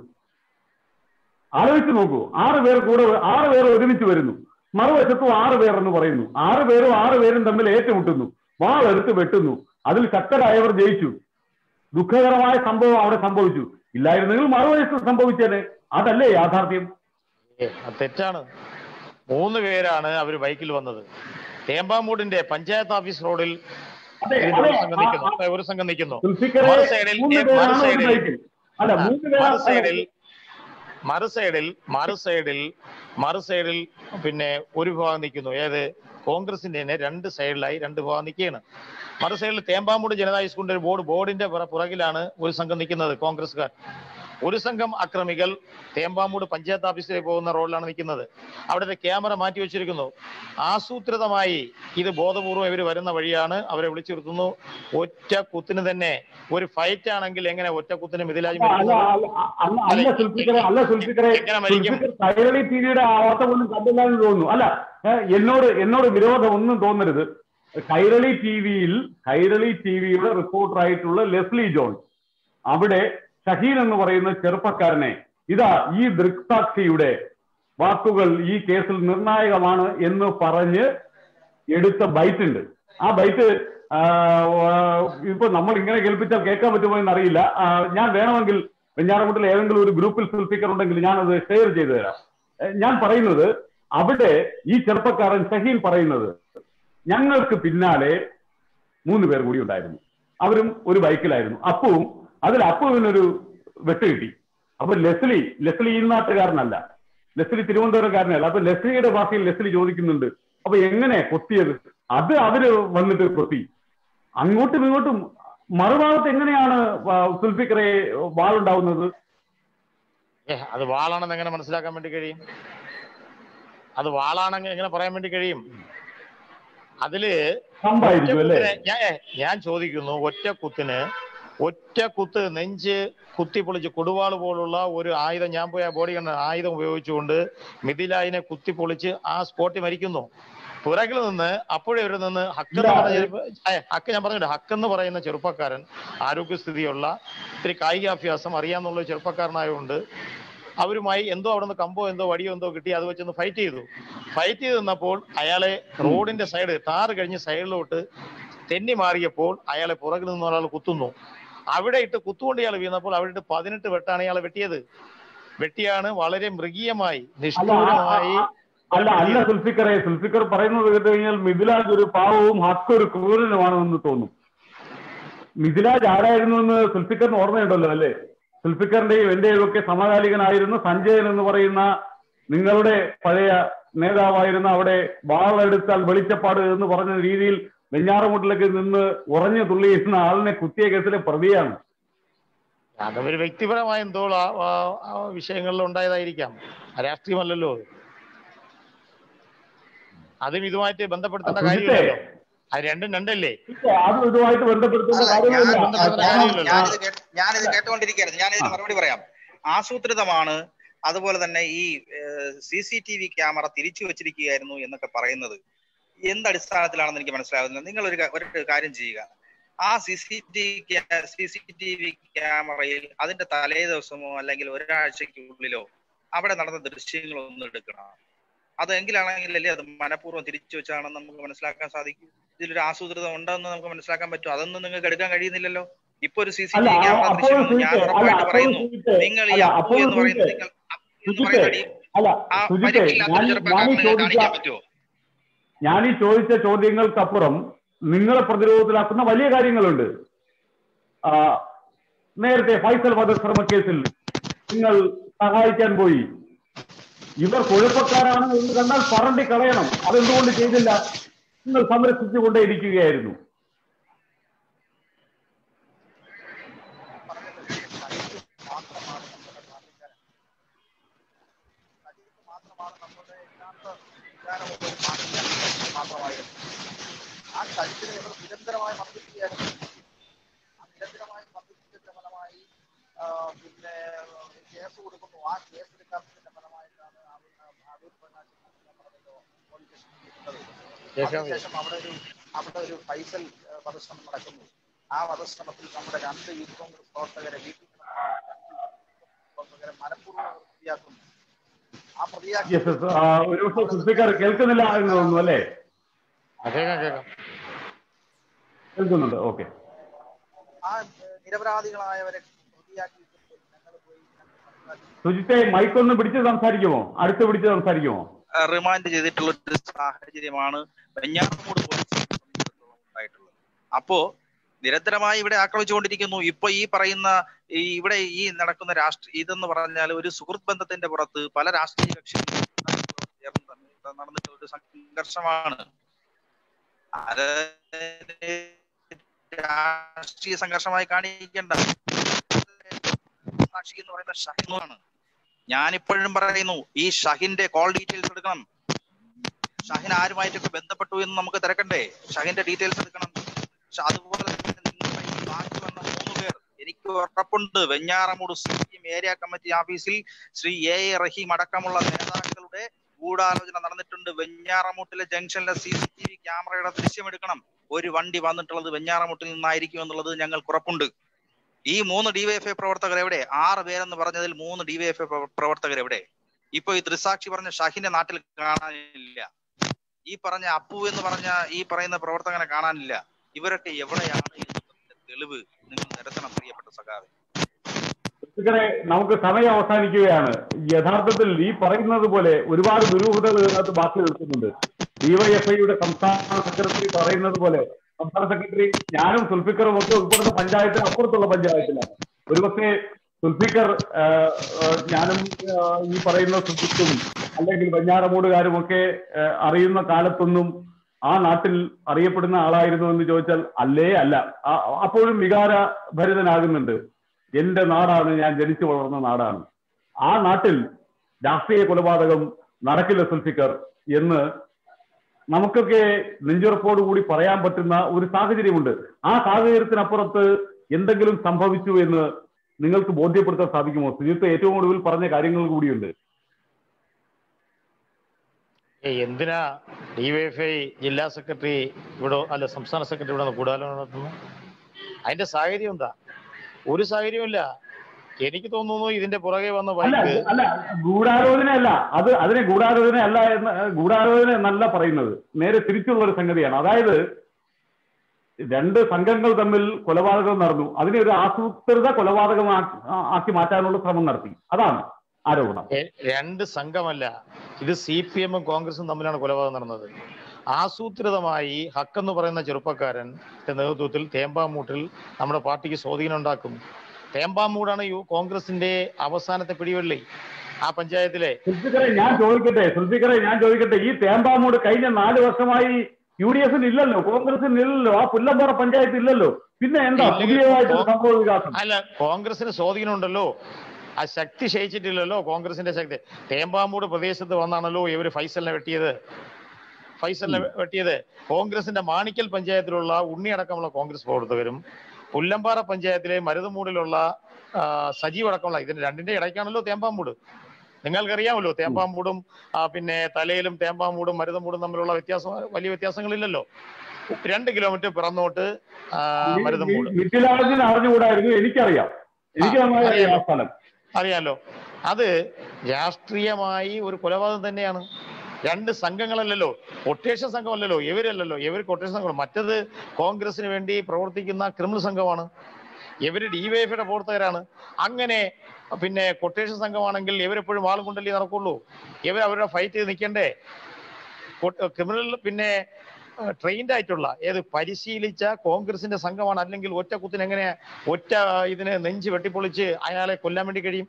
ആലോചിച്ച് നോക്കൂ ആറ് പേർ കൂടെ വ- ആറ് പേർ ഒരുമിച്ച് വരുന്നു മറുവശത്തും ആറ് പേർ എന്ന് പറയുന്നു ആറ് പേരും ആറ് പേരും തമ്മിൽ ഏറ്റുമുട്ടുന്നു വാളെടുത്ത് വെട്ടുന്നു അതിൽ ശക്തരായവർ ജയിച്ചു ദുഃഖകരമായ സംഭവം അവിടെ സംഭവിച്ചു ഇല്ലായിരുന്നെങ്കിൽ മറുവശത്ത് സംഭവിച്ചേനെ അതല്ലേ യാഥാർത്ഥ്യം ഏ, അത് തെറ്റാണ് മൂന്ന് പേരാണ് അവർ ബൈക്കിൽ വന്നത് തേമ്പാമൂടിന്റെ പഞ്ചായത്ത് ഓഫീസ് റോഡിൽ അതെ, ഇതിന് അതെ, ഒരു സംഘം ആ- നിൽക്കുന്നു ആ- ഒരു സംഘം നിൽക്കുന്നു സുൽഫിക്കറെ മറു സൈഡിൽ മൂന്ന് ഏ, പേരാണ് മറു ഒരു സൈഡിൽ ബൈക്കിൽ. അല്ല മൂന്ന് മറു സൈഡിൽ പേരാണ് മറു സൈഡിൽ മറു സൈഡിൽ മറു സൈഡിൽ പിന്നെ ഒരു വിഭാഗം നിൽക്കുന്നു ഏത് കോൺഗ്രസിന്റെ തന്നെ രണ്ട് സൈഡിലായി രണ്ട് വിഭാഗം നിൽക്കുകയാണ് മറു സൈഡിൽ തേമ്പാമൂട് ജനതാ സ്കൂളിന്റെ ഒരു ബോർഡ് ബോർഡിന്റെ പുറ- പുറകിലാണ് ഒരു സംഘം നിൽക്കുന്നത് കോൺഗ്രസ്സുകാർ ഒരു സംഘം അക്രമികൾ തേമ്പാമൂട് പഞ്ചായത്ത് ഓഫീസിലേക്ക് പോകുന്ന റോഡിലാണ് നിൽക്കുന്നത് അവിടുത്തെ ക്യാമറ മാറ്റി വെച്ചിരിക്കുന്നു ആസൂത്രിതമായി ഇത് ബോധപൂർവം ഇവർ വരുന്ന വഴിയാണ് അവരെ വിളിച്ചു നിർത്തുന്നു ഒറ്റ കുത്തിന് തന്നെ ഒരു ഫൈറ്റ് ആണെങ്കിൽ എങ്ങനെ ഒറ്റ കുത്തിന് മിഥിലാജ് അല്ല അല്ല മരിക്കുന്നത്? അല്ല, അല്ല അല്ല സുൽഫിക്കറെ അല്ല സുൽഫിക്കറെ എങ്ങനെ മരിക്കും? സുൽഫിക്കർ കൈരളി ടിവിയുടെ ആ വാർത്ത പോലും കണ്ടില്ല എന്ന് തോന്നുന്നു അല്ല ഏ, എന്നോട് എന്നോട് വിരോധം ഒന്നും തോന്നരുത് കൈരളി ടിവിയിൽ കൈരളി ടിവിയുടെ റിപ്പോർട്ടറായിട്ടുള്ള ലെസ്ലി ജോൺ അവിടെ ഷഹീൻ എന്ന് പറയുന്ന ചെറുപ്പക്കാരനെ ഇതാ ഈ ദൃക്സാക്ഷിയുടെ വാക്കുകൾ ഈ കേസിൽ നിർണായകമാണ് എന്ന് പറഞ്ഞ് എടുത്ത ബൈറ്റ് ഉണ്ട് ആ ബൈറ്റ് ആ, ആ, ഇപ്പൊ നമ്മൾ ഇങ്ങനെ കേൾപ്പിച്ചാൽ കേൾക്കാൻ പറ്റുമോ എന്ന് അറിയില്ല ആ, ഞാൻ വേണമെങ്കിൽ വെഞ്ഞാറമുട്ടിൽ ഏതെങ്കിലും ഒരു ഗ്രൂപ്പിൽ സ്പീക്കർ ഉണ്ടെങ്കിൽ ഞാൻ അത് ഷെയർ ചെയ്തു തരാം ഏ, ഞാൻ പറയുന്നത് അവിടെ ഈ ചെറുപ്പക്കാരൻ ഷഹീൻ പറയുന്നത് ഞങ്ങൾക്ക് പിന്നാലെ മൂന്ന് പേർ കൂടി ഉണ്ടായിരുന്നു അവരും ഒരു ബൈക്കിലായിരുന്നു അപ്പുവും അതിൽ അപ്പുവിനൊരു വെട്ട് കിട്ടി അപ്പൊ ലെസ്ലി ലെസ്ലി ഈ നാട്ടുകാരനല്ല ലെസ്ലി തിരുവനന്തപുരംകാരനല്ല അപ്പൊ ലെസ്ലിയുടെ ഭാഷയിൽ ലെസ്ലി ചോദിക്കുന്നുണ്ട് അപ്പൊ എങ്ങനെ കൊത്തിയത് അത് അവര് വന്നിട്ട് കൊത്തി അങ്ങോട്ടും ഇങ്ങോട്ടും മറുഭാഗത്ത് എങ്ങനെയാണ് ആ, സുൽഫിക്കറെ വാളുണ്ടാവുന്നത് ഏ അത് വാളാണെന്ന് എങ്ങനെ മനസ്സിലാക്കാൻ വേണ്ടി കഴിയും അത് വാളാണെന്ന് എങ്ങനെ പറയാൻ വേണ്ടി കഴിയും അതില് കമ്പായിരിക്കും അല്ലേ ഒറ്റക്കുത്തിന് ഞാൻ ഏ, ഞാൻ ചോദിക്കുന്നു ഒറ്റ കുത്തിന് ഒറ്റ കുത്ത് നെഞ്ച് കുത്തി പൊളിച്ച് കൊടുവാള് പോലുള്ള ഒരു ആയുധം ഞാൻ പോയി ആ ബോഡി കണ്ട ആയുധം ഉപയോഗിച്ചുകൊണ്ട് മിഥിലായിനെ കുത്തി പൊളിച്ച് ആ സ്പോട്ടിൽ മരിക്കുന്നു പുറകിൽ നിന്ന് അപ്പോഴേ ഒരു നിന്ന് ഹക്ക് എന്ന് പറഞ്ഞ ചെറുപ്പ- ഏ, ഹക്ക് ഞാൻ പറഞ്ഞിട്ട് ഹക്ക് എന്ന് പറയുന്ന ചെറുപ്പക്കാരൻ ആരോഗ്യസ്ഥിതിയുള്ള ഇത്തിരി കായികാഭ്യാസം അറിയാന്നുള്ള ഒരു ചെറുപ്പക്കാരനായതുകൊണ്ട് അവരുമായി എന്തോ അവിടെ നിന്ന് കമ്പോ എന്തോ വടിയോ എന്തോ കിട്ടി അത് വെച്ചൊന്ന് ഫൈറ്റ് ചെയ്തു ഫൈറ്റ് ചെയ്ത് നിന്നപ്പോൾ അയാളെ റോഡിന്റെ സൈഡ് ടാറ് കഴിഞ്ഞ് സൈഡിലോട്ട് തെന്നി മാറിയപ്പോൾ അയാളെ പുറകിൽ നിന്ന് ഒരാൾ കുത്തുന്നു അവിടെ ഇട്ട് കുത്തുകൊണ്ട് ഇയാൾ വീണപ്പോൾ അവിടെ ഇട്ട് പതിനെട്ട് വെട്ടാണ് ഇയാളെ വെട്ടിയത് വെട്ടിയാണ് വളരെ മൃഗീയമായി നിഷ്ഠൂരമായി അല്ല അല്ല സുൽഫിക്കറെ സുൽഫിക്കർ പറയുന്നത് കേട്ട് കഴിഞ്ഞാൽ മിഥിലാജ് ഒരു പാവവും ഹക്ക് ഒരു ക്രൂരനുമാണെന്ന് തോന്നും മിഥിലാജ് ആരായിരുന്നു എന്ന് സുൽഫിക്കറിന് ഓർമ്മയുണ്ടല്ലോ അല്ലേ സുൽഫിക്കറിന്റെയും എന്റെയും ഒക്കെ സമകാലികനായിരുന്ന സഞ്ജയൻ എന്ന് പറയുന്ന നിങ്ങളുടെ പഴയ നേതാവായിരുന്ന അവിടെ വാളെടുത്താൽ വെളിച്ചപ്പാട് എന്ന് പറഞ്ഞ രീതിയിൽ വെഞ്ഞാറമുട്ടിലേക്ക് നിന്ന് ഉറഞ്ഞു തുള്ളിയിരുന്ന ആളിനെ കുത്തിയ കേസിലെ പ്രതിയാണ് അതൊരു വ്യക്തിപരമായ എന്തോ ആ- ആ- ആ വിഷയങ്ങളിൽ ഉണ്ടായതായിരിക്കാം രാഷ്ട്രീയമല്ലല്ലോ അത്. അതും ഇതുമായിട്ട് ബന്ധപ്പെടുത്തേണ്ട ആ, സുജിത്തേ. കാര്യമില്ലല്ലോ അത് രണ്ടും രണ്ടല്ലേ അത് ഇതുമായിട്ട് ബന്ധപ്പെടുത്തുന്ന അല്ല, കാര്യമില്ല ഞാൻ- ബന്ധപ്പെടുന്ന ഞാൻ- കാര്യമില്ലല്ലോ. ഞാനിത് കേട്ട്- ഞാനിത് കേട്ടുകൊണ്ടിരിക്കുകയായിരുന്നു ഞാനിതിന് മറുപടി പറയാം ആസൂത്രിതമാണ് അതുപോലെ തന്നെ ഈ C C T V camera തിരിച്ചു വെച്ചിരിക്കുകയായിരുന്നു എന്നൊക്കെ പറയുന്നത് എന്ത് അടിസ്ഥാനത്തിലാണെന്ന് എനിക്ക് മനസ്സിലാകുന്നില്ല നിങ്ങൾ ഒരു ക- ഒരു കാര്യം ചെയ്യുക ആ C C T C C T V ക്യാമറയിൽ അതിന്റെ തലേ ദിവസമോ അല്ലെങ്കിൽ ഒരാഴ്ചക്കുള്ളിലോ അവിടെ നടന്ന ദൃശ്യങ്ങളൊന്നും എടുക്കണം അതെങ്കിലാണെങ്കിലല്ലേ അത് മനഃപൂർവ്വം തിരിച്ചു വെച്ചാണെന്ന് നമുക്ക് മനസ്സിലാക്കാൻ സാധിക്കും ഇതിലൊരു ആസൂത്രിതം ഉണ്ടെന്ന് നമുക്ക് മനസ്സിലാക്കാൻ പറ്റും അതൊന്നും നിങ്ങൾക്ക് എടുക്കാൻ കഴിയുന്നില്ല ഇപ്പൊ ഒരു സി സി അല്ല ടി വി ക്യാമറ അപ്പോൾ ദൃശ്യം ഞാൻ സുജിത്തെ അല്ല ഉറപ്പായിട്ട് അപ്പോൾ പറയുന്നു സുജിത്തെ നിങ്ങൾ ഈ അല്ല അപ്പു അപ്പോൾ എന്ന് പറയുന്നത് സുജിത്തെ നിങ്ങൾ അപ്പു എന്ന് സുജിത്തെ പറയുന്നത് ഈ അല്ല ആ സുജിത്തെ പരിക്കില്ലാത്ത ഞാൻ ഞാൻ ഈ ചെറുപ്പക്കാരനെ ചോദിച്ച കാണിക്കാൻ പറ്റുമോ ഞാൻ ഈ ചോദിച്ച ചോദ്യങ്ങൾക്കപ്പുറം നിങ്ങളെ പ്രതിരോധത്തിലാക്കുന്ന വലിയ കാര്യങ്ങളുണ്ട് ആ, നേരത്തെ ഫൈസൽ വധശ്രമ കേസിൽ നിങ്ങൾ സഹായിക്കാൻ പോയി ഇവർ കുഴപ്പക്കാരാണ് എന്ന് കണ്ടാൽ പറണ്ടി കളയണം അതെന്തുകൊണ്ട് ചെയ്തില്ല നിങ്ങൾ സംരക്ഷിച്ചുകൊണ്ടേ ഇരിക്കുകയായിരുന്നു മാത്രമായിരുന്നു ആ കഴുത്തിനെ ഇവർ നിരന്തരമായി മർദ്ദിക്കുകയായിരുന്നു ആ നിരന്തരമായി മർദ്ദിച്ചതിന്റെ ഫലമായി ആ, പിന്നെ കേസ് കൊടുക്കുന്നു ആ കേസ് എടുക്കാത്തതിന്റെ ഫലമായിട്ടാണ് അടൂർ- അടൂർ പ്രകാശ് എന്ന് പറഞ്ഞല്ലോ പോലീസ് സ്റ്റേഷനിൽ ഇരുന്നത്. അതിനുശേഷം അവിടെ ഒരു അവിടെ ഒരു ഫൈസൽ ആ, വധശ്രമം നടക്കുന്നു ആ വധശ്രമത്തിൽ നമ്മുടെ രണ്ട് യൂത്ത് കോൺഗ്രസ് പ്രവർത്തകരെ വീട്ടിൽ പ്രവർത്തകരെ മനഃപൂർവ്വം പ്രതിയാക്കുന്നു ആ പ്രതിയാക്കി യെസ് ഒരു പക്ഷേ സുൽഫിക്കാർ കേൾക്കുന്നില്ല എന്ന് തോന്നുന്നു അല്ലേ കേൾക്കാം കേൾക്കാം കേൾക്കുന്നുണ്ട് ഓക്കെ ആ ഏഹ്, നിരപരാധികളായവരെ പ്രതിയാക്കിയിട്ട് ഞങ്ങൾ പോയി ഞങ്ങൾ സംസാരിച്ചു. സുജിത്തെ മൈക്കൊന്ന് പിടിച്ച് സംസാരിക്കുമോ അടുത്ത് പിടിച്ച് സംസാരിക്കുമോ ആ, റിമാൻഡ് ചെയ്തിട്ടുള്ള ഒരു സാഹചര്യമാണ് വെഞ്ഞാറമൂട് പോലീസ് സംബന്ധിച്ചിടത്തോളം ഉണ്ടായിട്ടുള്ളത് അപ്പോ നിരന്തരമായി ഇവിടെ ആക്രമിച്ചുകൊണ്ടിരിക്കുന്നു ഇപ്പൊ ഈ പറയുന്ന ഈ ഇവിടെ ഈ നടക്കുന്ന രാഷ്ട്രീയ ഇതെന്ന് പറഞ്ഞാൽ ഒരു സുഹൃത്ത് ബന്ധത്തിന്റെ പുറത്ത് പല രാഷ്ട്രീയ കക്ഷികളും ചേർന്ന് തമ്മിൽ നടന്നിട്ടുള്ള ഒരു സംഘർഷമാണ് അത് രാഷ്ട്രീയ സംഘർഷമായി കാണിക്കേണ്ട സാക്ഷി എന്ന് പറയുന്ന ഷഹിനാണ് ഞാൻ ഇപ്പോഴും പറയുന്നു ഈ ഷഹിന്റെ കോൾ ഡീറ്റെയിൽസ് എടുക്കണം ഷഹിൻ ആരുമായിട്ടൊക്കെ ബന്ധപ്പെട്ടു എന്ന് നമുക്ക് തിരക്കണ്ടേ ഷഹിന്റെ ഡീറ്റെയിൽസ് എടുക്കണം ഷ- അതുപോലെ തന്നെ നിങ്ങളുടെ ഈ ബാക്കി വന്ന മൂന്ന് പേർ എനിക്ക് ഉറപ്പുണ്ട് Venjaramoodu C P M area committee ഓഫീസിൽ ശ്രീ എ എ റഹീം അടക്കമുള്ള നേതാക്കളുടെ ഗൂഢാലോചന നടന്നിട്ടുണ്ട് വെഞ്ഞാറമൂട്ടിലെ ജംഗ്ഷനിലെ സി സി ടി വി ക്യാമറയുടെ ദൃശ്യം എടുക്കണം ഒരു വണ്ടി വന്നിട്ടുള്ളത് വെഞ്ഞാറമൂട്ടിൽ നിന്നായിരിക്കും എന്നുള്ളത് ഞങ്ങൾക്ക് ഉറപ്പുണ്ട് ഈ മൂന്ന് ഡിവൈഎഫ്ഐ പ്രവർത്തകർ എവിടെ ആറ് പേരെന്ന് പറഞ്ഞതിൽ മൂന്ന് ഡിവൈഎഫ്ഐ പ്രവർത്തകർ എവിടെ ഇപ്പൊ ഈ ദൃസാക്ഷി പറഞ്ഞ ഷഹിന്റെ നാട്ടിൽ കാണാനില്ല ഈ പറഞ്ഞ അപ്പു എന്ന് പറഞ്ഞ ഈ പറയുന്ന പ്രവർത്തകനെ കാണാനില്ല ഇവരൊക്കെ എവിടെയാണ് എന്നതിന്റെ തെളിവ് നിങ്ങൾ നിരത്തണം പ്രിയപ്പെട്ട സഖാവെ സുഹൃത്തുക്കളെ നമുക്ക് സമയം അവസാനിക്കുകയാണ് യഥാർത്ഥത്തിൽ ഈ പറയുന്നത് പോലെ ഒരുപാട് ദുരൂഹതകൾ ഇതിനകത്ത് ബാക്കി നിൽക്കുന്നുണ്ട് ഡിവൈഎഫ്ഐയുടെ സംസ്ഥാന സെക്രട്ടറി പറയുന്നത് പോലെ സംസ്ഥാന സെക്രട്ടറി ഞാനും സുൽഫിക്കറും ഒക്കെ ഉൾപ്പെടുന്ന പഞ്ചായത്തിന് അപ്പുറത്തുള്ള പഞ്ചായത്തിലാണ് ഒരുപക്ഷെ സുൽഫിക്കർ ആ, ആ, ഞാനും ആ, ഈ പറയുന്ന സുൽഫിക്കും അല്ലെങ്കിൽ വെഞ്ഞാറമൂടുകാരും ഒക്കെ ആ, അറിയുന്ന കാലത്തൊന്നും ആ നാട്ടിൽ അറിയപ്പെടുന്ന ആളായിരുന്നു എന്ന് ചോദിച്ചാൽ അല്ലേ അല്ല ആ- അപ്പോഴും വികാര ഭരിതനാകുന്നുണ്ട് എന്റെ നാടാണ് ഞാൻ ജനിച്ചു വളർന്ന നാടാണ് ആ നാട്ടിൽ രാഷ്ട്രീയ കൊലപാതകം നടക്കില്ല സുൽഫിക്കർ എന്ന് നമുക്കൊക്കെ നെഞ്ചുറപ്പോടുകൂടി പറയാൻ പറ്റുന്ന ഒരു സാഹചര്യമുണ്ട് ആ സാഹചര്യത്തിനപ്പുറത്ത് എന്തെങ്കിലും സംഭവിച്ചു എന്ന് നിങ്ങൾക്ക് ബോധ്യപ്പെടുത്താൻ സാധിക്കുമോ സുജിത്ത് ഏറ്റവും ഒടുവിൽ പറഞ്ഞ കാര്യങ്ങൾ കൂടിയുണ്ട് ഏയ് എന്തിനാ ഡിവൈഎഫ്ഐ ജില്ലാ സെക്രട്ടറി ഇവിടെ അല്ല സംസ്ഥാന സെക്രട്ടറി ഇവിടെ കൂടാലോചന നടത്തുന്നു അതിന്റെ സാഹചര്യം എന്താ ഒരു സാഹചര്യമില്ല എനിക്ക് തോന്നുന്നു ഇതിന്റെ പുറകെ വന്ന അല്ല ബൈക്ക് അല്ല ഗൂഢാലോചന അല്ല അത് അതിനെ ഗൂഢാലോചന അല്ല എന്ന് ഗൂഢാലോചന എന്നല്ല പറയുന്നത് നേരെ തിരിച്ചുള്ള ഒരു സംഗതിയാണ് അതായത് രണ്ട് സംഘങ്ങൾ തമ്മിൽ കൊലപാതകം നടന്നു അതിനെ ഒരു ആസൂത്രിത കൊലപാതകം ആക്കി- ആ- ആക്കി മാറ്റാനുള്ള ശ്രമം നടത്തി അതാണ് ആരോപണം എ- രണ്ട് സംഘമല്ല ഇത് സി പി എമ്മും കോൺഗ്രസും തമ്മിലാണ് കൊലപാതകം നടന്നത് ആസൂത്രിതമായി ഹക്ക് എന്ന് പറയുന്ന ചെറുപ്പക്കാരൻ നേതൃത്വത്തിൽ തേമ്പാമൂട്ടിൽ നമ്മുടെ പാർട്ടിക്ക് സ്വാധീനം ഉണ്ടാക്കും തേമ്പാമൂടാണ് യു കോൺഗ്രസിന്റെ അവസാനത്തെ പിടിവള്ളി ആ പഞ്ചായത്തിലെ സുൽഫിക്കറെ ഞാൻ ചോദിക്കട്ടെ സുൽഫിക്കറെ ഞാൻ ചോദിക്കട്ടെ ഈ തേമ്പാമൂട് കഴിഞ്ഞ നാല് വർഷമായി യു ഡി എഫിന് ഇല്ലല്ലോ കോൺഗ്രസിന് ഇല്ലല്ലോ ആ പുല്ലമ്പാറ പഞ്ചായത്ത് ഇല്ലല്ലോ പിന്നെ എന്താ ഇല്ലെങ്കിൽ പുതിയതായിട്ട് കോ- സംഭവ വികാസം അല്ല കോൺഗ്രസിന് സ്വാധീനം ഉണ്ടല്ലോ ആ ശക്തി ക്ഷയിച്ചിട്ടില്ലല്ലോ കോൺഗ്രസിന്റെ ശക്തി തേമ്പാമൂട് പ്രദേശത്ത് വന്നാണല്ലോ ഇവര് ഫൈസലിനെ വെട്ടിയത് ഫൈസലിനെ വെട്ടിയത് കോൺഗ്രസിന്റെ മാണിക്കൽ പഞ്ചായത്തിലുള്ള ഉണ്ണിയടക്കമുള്ള കോൺഗ്രസ് പ്രവർത്തകരും പുല്ലമ്പാറ പഞ്ചായത്തിലെ മരുതുമൂടിലുള്ള ആ, സജീവ് അടക്കമുള്ള ഇതിന്റെ രണ്ടിന്റെ ഇടയ്ക്കാണല്ലോ തേമ്പാമൂട് നിങ്ങൾക്കറിയാമല്ലോ തേമ്പാമൂടും ആ, പിന്നെ തലയിലും തേമ്പാമൂടും മരുതമൂടും തമ്മിലുള്ള വ്യത്യാസം വലിയ വ്യത്യാസങ്ങളില്ലല്ലോ രണ്ട് കിലോമീറ്റർ പിറന്നോട്ട് ആ, മരുതമൂട് മിഥിലാജിന് അറിഞ്ഞുകൂടായിരുന്നു എനിക്കറിയാം എനിക്ക് ആ, നന്നായി അറിയാം ആ അറിയാലോ. സ്ഥലം അറിയാലോ അത് രാഷ്ട്രീയമായി ഒരു കൊലപാതകം തന്നെയാണ് രണ്ട് സംഘങ്ങളല്ലല്ലോ കൊട്ടേഷൻ സംഘമല്ലല്ലോ ഇവരല്ലല്ലോ ഇവർ കൊട്ടേഷൻ സംഘം മറ്റത് കോൺഗ്രസിന് വേണ്ടി പ്രവർത്തിക്കുന്ന ക്രിമിനൽ സംഘമാണ് ഇവര് ഡിവൈഎഫിയുടെ പ്രവർത്തകരാണ് അങ്ങനെ പിന്നെ കൊട്ടേഷൻ സംഘമാണെങ്കിൽ ഇവരെപ്പോഴും ആളും കൊണ്ടല്ലേ നടക്കുള്ളൂ ഇവർ അവരുടെ ഫൈറ്റ് ചെയ്ത് നിൽക്കണ്ടേ ക്രിമിനൽ പിന്നെ ട്രെയിൻഡ് ആയിട്ടുള്ള ഏത് പരിശീലിച്ച കോൺഗ്രസിന്റെ സംഘമാണ് അല്ലെങ്കിൽ ഒറ്റ കുത്തിന് എങ്ങനെ ഒറ്റ ഇതിന് നെഞ്ച് വെട്ടിപ്പൊളിച്ച് അയാളെ കൊല്ലാൻ വേണ്ടി കഴിയും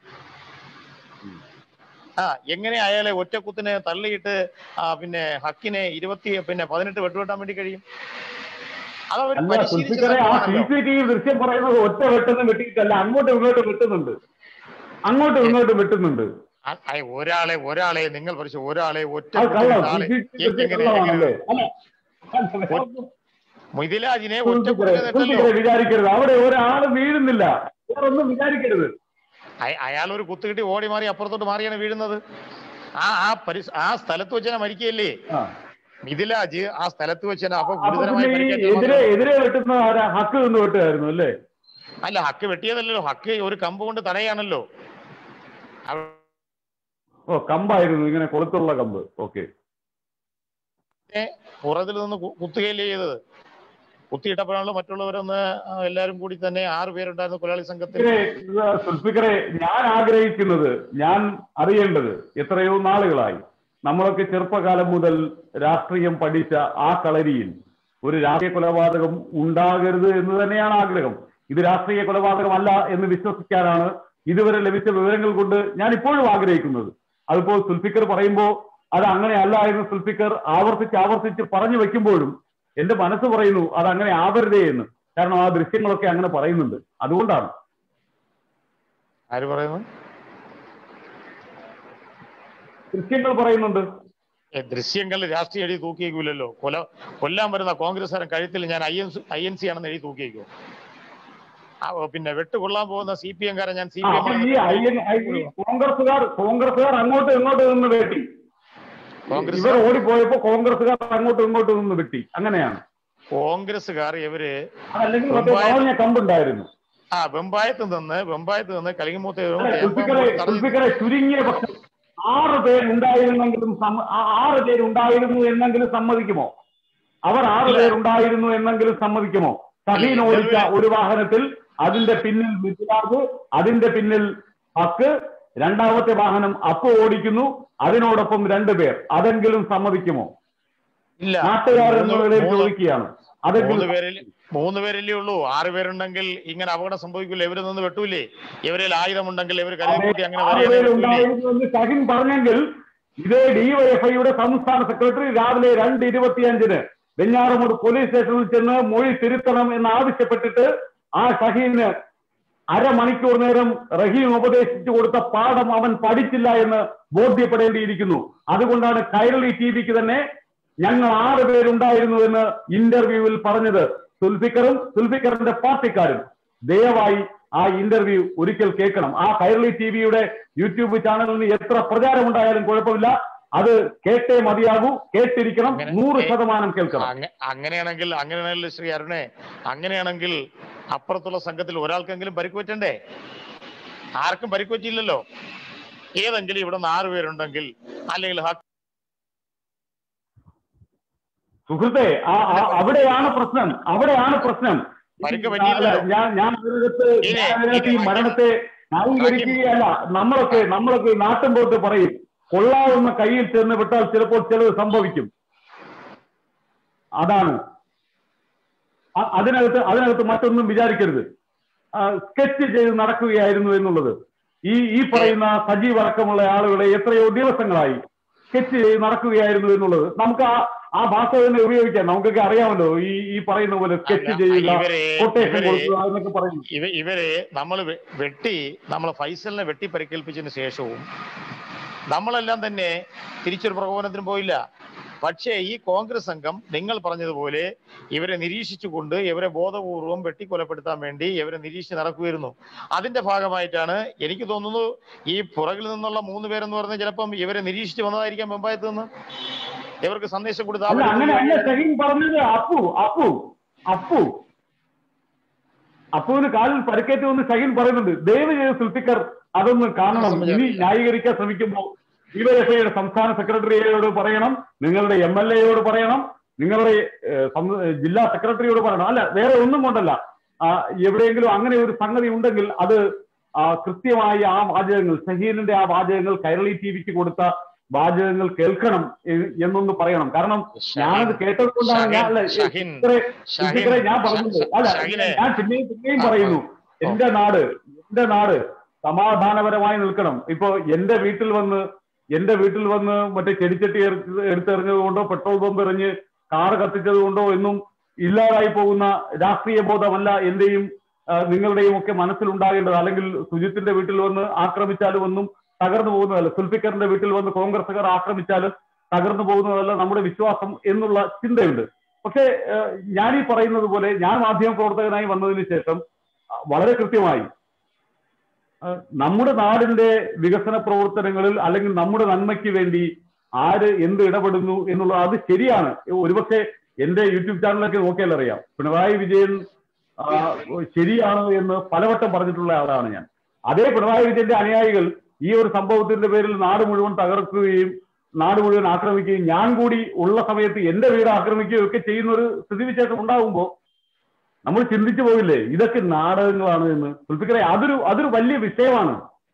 ആ എങ്ങനെ അയാളെ ഒറ്റ കുത്തിന് തള്ളിയിട്ട് ആ പിന്നെ ഹക്കിനെ ഇരുപത്തി പിന്നെ പതിനെട്ട് വെട്ടുവെട്ടാൻ വേണ്ടി കഴിയും അതവർ അല്ല പരിശീലിച്ച സുൽഫിക്കറെ ആ സി സംഘമാണല്ലോ സി ടി വി ദൃശ്യം പറയുന്നത് ഒറ്റ വെട്ടുന്ന വെട്ടിയിട്ടല്ല അങ്ങോട്ടും ഇങ്ങോട്ടും വെട്ടുന്നുണ്ട് അങ്ങോട്ടും ഇങ്ങോട്ടും വെട്ടുന്നുണ്ട് ആ- ആ ഒരാളെ ഒരാളെ നിങ്ങൾ പഠിച്ച ഒരാളെ ഒറ്റ അത് കള്ളം ആളെ സി സി ടി വി ദൃശ്യം എങ്ങനെ കള്ളമാണല്ലേ എങ്ങനെ അല്ല മിഥിലാജിനെ ഒറ്റ സുൽഫിക്കറെ കുത്തിയതല്ലോ സുൽഫിക്കറെ വിചാരിക്കരുത് അവിടെ ഒരാള് വീഴുന്നില്ല വേറൊന്നും വിചാരിക്കരുത് അയാൾ ഒരു കുത്തുകിട്ടി ഓടി മാറി അപ്പുറത്തോട്ട് മാറിയാണ് വീഴുന്നത് ആ ആ പരിസ ആ സ്ഥലത്ത് വെച്ച് തന്നെ മരിക്കുകയല്ലേ ആ. മിഥിലാജ് ആ സ്ഥലത്ത് വെച്ച് തന്നെ അപ്പൊ അപ്പൊ ഗുരുതരമായി പിന്നെ ഈ പരിക്കേറ്റത് എതിരെ മാത്രം- എതിരെ വെട്ടുന്ന ആരാ ഹക്ക് നിന്ന് വെട്ടുമായിരുന്നു അല്ലേ അല്ല ഹക്ക് വെട്ടിയതല്ലല്ലോ ഹക്ക് ഒരു കമ്പ് കൊണ്ട് തടയാണല്ലോ അവ- ഓ കമ്പായിരുന്നു ഇങ്ങനെ കൊളുത്തുള്ള കമ്പ് ഓക്കെ പുറകിൽ നിന്ന് കു- കുത്തുകയല്ലേ ചെയ്തത് കുത്തിയിട്ടപ്പോഴാണല്ലോ മറ്റുള്ളവരൊന്ന് ആ, എല്ലാവരും കൂടി തന്നെ ആറ് പേരുണ്ടായിരുന്നു കൊലയാളി സംഘത്തിൽ സുൽഫിക്കറെ ഞാൻ ആഗ്രഹിക്കുന്നത് ഞാൻ അറിയേണ്ടത് എത്രയോ നാളുകളായി നമ്മളൊക്കെ ചെറുപ്പകാലം മുതൽ രാഷ്ട്രീയം പഠിച്ച ആ കളരിയിൽ ഒരു രാഷ്ട്രീയ കൊലപാതകം ഉണ്ടാകരുത് എന്ന് തന്നെയാണ് ആഗ്രഹം ഇത് രാഷ്ട്രീയ കൊലപാതകമല്ല എന്ന് വിശ്വസിക്കാനാണ് ഇതുവരെ ലഭിച്ച വിവരങ്ങൾ കൊണ്ട് ഞാൻ ഇപ്പോഴും ആഗ്രഹിക്കുന്നത് അതിപ്പോൾ സുൽഫിക്കർ പറയുമ്പോൾ അത് അങ്ങനെയല്ല എന്ന് സുൽഫിക്കർ ആവർത്തിച്ച് ആവർത്തിച്ച് പറഞ്ഞു വെക്കുമ്പോഴും എന്റെ മനസ്സ് പറയുന്നു അത് അങ്ങനെ ആവരുതേ എന്ന് കാരണം ആ ദൃശ്യങ്ങളൊക്കെ അങ്ങനെ പറയുന്നുണ്ട് അതുകൊണ്ടാണ് ആര് പറയുന്നു ദൃശ്യങ്ങൾ പറയുന്നുണ്ട് ഏ, ദൃശ്യങ്ങൾ രാഷ്ട്രീയ എഴുതി തൂക്കിയേക്കൂലല്ലോ കൊല കൊല്ലാൻ വരുന്ന കോൺഗ്രസ്സുകാരൻ കഴുത്തിൽ ഞാൻ I N I N C ആണെന്ന് എഴുതി തൂക്കിയേക്കോ ആ, ഓ, പിന്നെ വെട്ട് കൊള്ളാൻ പോകുന്ന സി പി എംകാരൻ ഞാൻ സി ആ, പി അപ്പൊ എം ഈ ഐ എൻ ഐ ഈ കോൺഗ്രസ്സുകാർ കോൺഗ്രസ്സുകാർ അങ്ങോട്ടും ഇങ്ങോട്ടും നിന്ന് വെട്ടി കോൺഗ്രസ് ഇവർ ഓടിപ്പോയപ്പോ കോൺഗ്രസ്സുകാർ അങ്ങോട്ടും ഇങ്ങോട്ടും നിന്ന് വെട്ടി അങ്ങനെയാണ് കോൺഗ്രസ്സുകാർ ഇവര് അതല്ലെങ്കിൽ മറ്റേ മുമ്പായ- വളഞ്ഞ കമ്പുണ്ടായിരുന്നു ആ വെമ്പായത്ത് നിന്ന് വെമ്പായത്ത് നിന്ന് കലിങ്ങമൂത്ത് അല്ല, സുൽഫിക്കറെ സുൽഫിക്കറെ ചുരുങ്ങിയ പക്ഷം ആറ് പേരുണ്ടായിരുന്നെങ്കിലും സമ്മ- ആ ആറ് പേരുണ്ടായിരുന്നു എന്നെങ്കിലും സമ്മതിക്കുമോ അവർ ആറ് ഇല്ല. പേരുണ്ടായിരുന്നു എന്നെങ്കിലും സമ്മതിക്കുമോ സഹീൻ ഇല്ല, ഓടിച്ച ഇല്ല. ഒരു വാഹനത്തിൽ അതിന്റെ പിന്നിൽ മിഥിലാജ് അതിന്റെ പിന്നിൽ ഹക്ക് രണ്ടാമത്തെ വാഹനം അപ്പ് ഓടിക്കുന്നു അതിനോടൊപ്പം രണ്ടുപേർ അതെങ്കിലും സമ്മതിക്കുമോ ഇല്ല നാട്ടുകാർ എന്ന മൂന്ന് നിലയിൽ മൂന്ന് ചോദിക്കുകയാണ് മൂന്ന് അതെങ്കിലും പേരിൽ മൂന്ന് പേരല്ലേ ഉള്ളൂ ആറ് പേരുണ്ടെങ്കിൽ ഇങ്ങനെ അപകടം സംഭവിക്കില്ല ഇവര് നിന്ന് വെട്ടൂലേ ഇവരിൽ ആയുധമുണ്ടെങ്കിൽ ഇവർ കരുതി അങ്ങനെ ആറ് വരികയാണെങ്കിൽ വെട്ടൂലേ? പേരുണ്ടായിരുന്നു എന്ന് ഷഹിൻ പറഞ്ഞെങ്കിൽ ഇതേ ഡിവൈഎഫ്ഐയുടെ സംസ്ഥാന സെക്രട്ടറി രാവിലെ രണ്ട് ഇരുപത്തിയഞ്ചിന് വെഞ്ഞാറമൂട് പോലീസ് സ്റ്റേഷനിൽ ചെന്ന് മൊഴി തിരുത്തണം എന്ന് ആവശ്യപ്പെട്ടിട്ട് ആ ഷഹീന് അരമണിക്കൂർ നേരം റഹീം ഉപദേശിച്ചു കൊടുത്ത പാഠം അവൻ പഠിച്ചില്ല എന്ന് ബോധ്യപ്പെടേണ്ടിയിരിക്കുന്നു അതുകൊണ്ടാണ് കൈരളി ടി വിക്ക് തന്നെ ഞങ്ങൾ ആറ് പേരുണ്ടായിരുന്നു എന്ന് ഇന്റർവ്യൂവിൽ പറഞ്ഞത് സുൽഫിക്കറും സുൽഫിക്കറിന്റെ പാർട്ടിക്കാരും ദയവായി ആ ഇന്റർവ്യൂ ഒരിക്കൽ കേൾക്കണം ആ കൈരളി ടി വിയുടെ യൂട്യൂബ് ചാനലിന് എത്ര പ്രചാരമുണ്ടായാലും കുഴപ്പമില്ല അത് കേട്ടേ മതിയാകൂ കേട്ടിരിക്കണം അങ്ങനെ- നൂറ് ശതമാനം കേൾക്കണം അങ്ങ- അങ്ങനെയാണെങ്കിൽ അങ്ങനെയാണെങ്കിൽ ശ്രീ അരുണെ അങ്ങനെയാണെങ്കിൽ അപ്പുറത്തുള്ള സംഘത്തിൽ ഒരാൾക്കെങ്കിലും പരിക്ക് പറ്റണ്ടേ ആർക്കും പരിക്ക് പറ്റിയില്ലല്ലോ ഏതെങ്കിലും ഇവിടെ നിന്ന് ആറ് പേരുണ്ടെങ്കിൽ അല്ലെങ്കിൽ ഹ- സുഹൃത്തെ ആ ആ- അവിടെയാണ് പ്രശ്നം അവിടെയാണ് പ്രശ്നം പരിക്ക് പറ്റിയില്ലല്ലോ. അല്ല, ഞാൻ ഞാൻ അതിനകത്ത് ഇനി- ഞാൻ അതിനകത്ത് ഈ ഇനി മരണത്തെ ന്യായീകരിക്കുകയല്ല നമ്മളൊക്കെ നമ്മളൊക്കെ ഈ നാട്ടിൻപുറത്ത് പറയും കൊള്ളാവുന്ന കയ്യിൽ ചെന്ന് വിട്ടാൽ ചിലപ്പോൾ ചിലത് സംഭവിക്കും അതാണ് അ- അതിനകത്ത് അതിനകത്ത് മറ്റൊന്നും വിചാരിക്കരുത് സ്കെച്ച് ചെയ്ത് നടക്കുകയായിരുന്നു എന്നുള്ളത് ഈ ഈ പറയുന്ന സജീവ് അടക്കമുള്ള ആളുകളെ എത്രയോ ദിവസങ്ങളായി സ്കെച്ച് ചെയ്ത് നടക്കുകയായിരുന്നു എന്നുള്ളത് നമുക്ക് ആ ആ ഭാഷ തന്നെ ഉപയോഗിക്കാം നമുക്കൊക്കെ അറിയാമല്ലോ ഈ ഈ പറയുന്ന പോലെ സ്കെച്ച് അല്ല, ചെയ്യുക ഇവരെ കൊട്ടേഷൻ ഇവരെ കൊടുക്കുക എന്നൊക്കെ പറയുന്നു ഇവ ഇവരെ നമ്മൾ വെട്ടി നമ്മൾ ഫൈസലിനെ വെട്ടി പരിക്കേൽപ്പിച്ചതിന് ശേഷവും നമ്മളെല്ലാം തന്നെ തിരിച്ചൊരു പ്രകോപനത്തിന് പോയില്ല പക്ഷേ ഈ കോൺഗ്രസ് സംഘം നിങ്ങൾ പറഞ്ഞതുപോലെ ഇവരെ നിരീക്ഷിച്ചുകൊണ്ട് ഇവരെ ബോധപൂർവം വെട്ടിക്കൊലപ്പെടുത്താൻ വേണ്ടി ഇവരെ നിരീക്ഷിച്ച് നടക്കുമായിരുന്നു അതിന്റെ ഭാഗമായിട്ടാണ് എനിക്ക് തോന്നുന്നു ഈ പുറകിൽ നിന്നുള്ള മൂന്ന് പേരെന്ന് പറഞ്ഞാൽ ചിലപ്പം ഇവരെ നിരീക്ഷിച്ച് വന്നതായിരിക്കാം മുമ്പായത്ത് നിന്ന് ഇവർക്ക് സന്ദേശം കൊടുത്ത് അല്ല അവര് അങ്ങനെ അല്ല ഷഹീൻ പറഞ്ഞത് അപ്പു അപ്പു അപ്പു അപ്പുവിന് കാലിൽ പരിക്കേറ്റ് വന്ന് ഷഹീൻ പറയുന്നുണ്ട് ദയവ് ചെയ്ത് സുൽഫിക്കർ അതൊന്ന് കാണണം ഇനി ന്യായീകരിക്കാൻ ശ്രമിക്കുമ്പോൾ ഡിവൈഎഫ്ഐയുടെ സംസ്ഥാന സെക്രട്ടറിയോട് പറയണം നിങ്ങളുടെ എം എൽ എയോട് പറയണം നിങ്ങളുടെ ഏഹ്, സം- ഏഹ്, ജില്ലാ സെക്രട്ടറിയോട് പറയണം അല്ല വേറെ ഒന്നും കൊണ്ടല്ല ആ, എവിടെയെങ്കിലും അങ്ങനെ ഒരു സംഗതി ഉണ്ടെങ്കിൽ അത് ആ, കൃത്യമായി ആ വാചകങ്ങൾ ഷഹീനിന്റെ ആ വാചകങ്ങൾ കൈരളി ടി വിക്ക് കൊടുത്ത വാചകങ്ങൾ കേൾക്കണം എ- എന്നൊന്ന് പറയണം കാരണം ഞാനത് കേട്ടത് കൊണ്ടാണ് ഞാൻ അല്ല, ഷഹീൻ, ഇത്രേ- ഷഹീൻ, ഇത്രേ ഞാൻ പറഞ്ഞത് അല്ല ഷഹീനെ. ഞാൻ പിന്നെയും പിന്നെയും ആ, പറയുന്നു ആ. എന്റെ നാട് എന്റെ നാട് സമാധാനപരമായി നിൽക്കണം ഇപ്പൊ എന്റെ വീട്ടിൽ വന്ന് എന്റെ വീട്ടിൽ വന്ന് മറ്റേ ചെടിച്ചട്ടി എറി- എടുത്തെറിഞ്ഞത് കൊണ്ടോ പെട്രോൾ ബോംബ് എറിഞ്ഞ് കാറ് കത്തിച്ചത് കൊണ്ടോ എന്നും ഇല്ലാതായി പോകുന്ന രാഷ്ട്രീയ ബോധമല്ല എന്റെയും ആ, നിങ്ങളുടെയും ഒക്കെ മനസ്സിലുണ്ടാകേണ്ടത് അല്ലെങ്കിൽ സുജിത്തിന്റെ വീട്ടിൽ വന്ന് ആക്രമിച്ചാലും ഒന്നും തകർന്നു പോകുന്നതല്ല സുൽഫിക്കറിന്റെ വീട്ടിൽ വന്ന് കോൺഗ്രസുകാർ ആക്രമിച്ചാലും തകർന്നു പോകുന്നതല്ല നമ്മുടെ വിശ്വാസം എന്നുള്ള ചിന്തയുണ്ട് പക്ഷേ ഏഹ്, ഞാൻ ഈ പറയുന്നത് പോലെ ഞാൻ മാധ്യമ പ്രവർത്തകനായി വന്നതിന് ശേഷം ആ, വളരെ കൃത്യമായി ആ, നമ്മുടെ നാടിന്റെ വികസന പ്രവർത്തനങ്ങളിൽ അല്ലെങ്കിൽ നമ്മുടെ നന്മയ്ക്ക് വേണ്ടി ആര് എന്ത് ഇടപെടുന്നു എന്നുള്ളത് അത് ശരിയാണ് ഒരുപക്ഷെ എന്റെ യൂട്യൂബ് ചാനലൊക്കെ നോക്കിയാൽ അറിയാം പിണറായി വിജയൻ ആ, ശരിയാണ് എന്ന് പലവട്ടം പറഞ്ഞിട്ടുള്ള ആളാണ് ഞാൻ അതേ പിണറായി വിജയന്റെ അനുയായികൾ ഈ ഒരു സംഭവത്തിന്റെ പേരിൽ നാട് മുഴുവൻ തകർക്കുകയും നാട് മുഴുവൻ ആക്രമിക്കുകയും ഞാൻ കൂടി ഉള്ള സമയത്ത് എന്റെ വീട് ആക്രമിക്കുകയും ഒക്കെ ചെയ്യുന്ന ഒരു സ്ഥിതിവിശേഷം ഉണ്ടാകുമ്പോൾ നമ്മൾ ചിന്തിച്ചു പോകില്ലേ ഇതൊക്കെ നാടകങ്ങളാണ് എന്ന് സുൽഫിക്കറെ അതൊരു അതൊരു വലിയ വിഷയമാണ്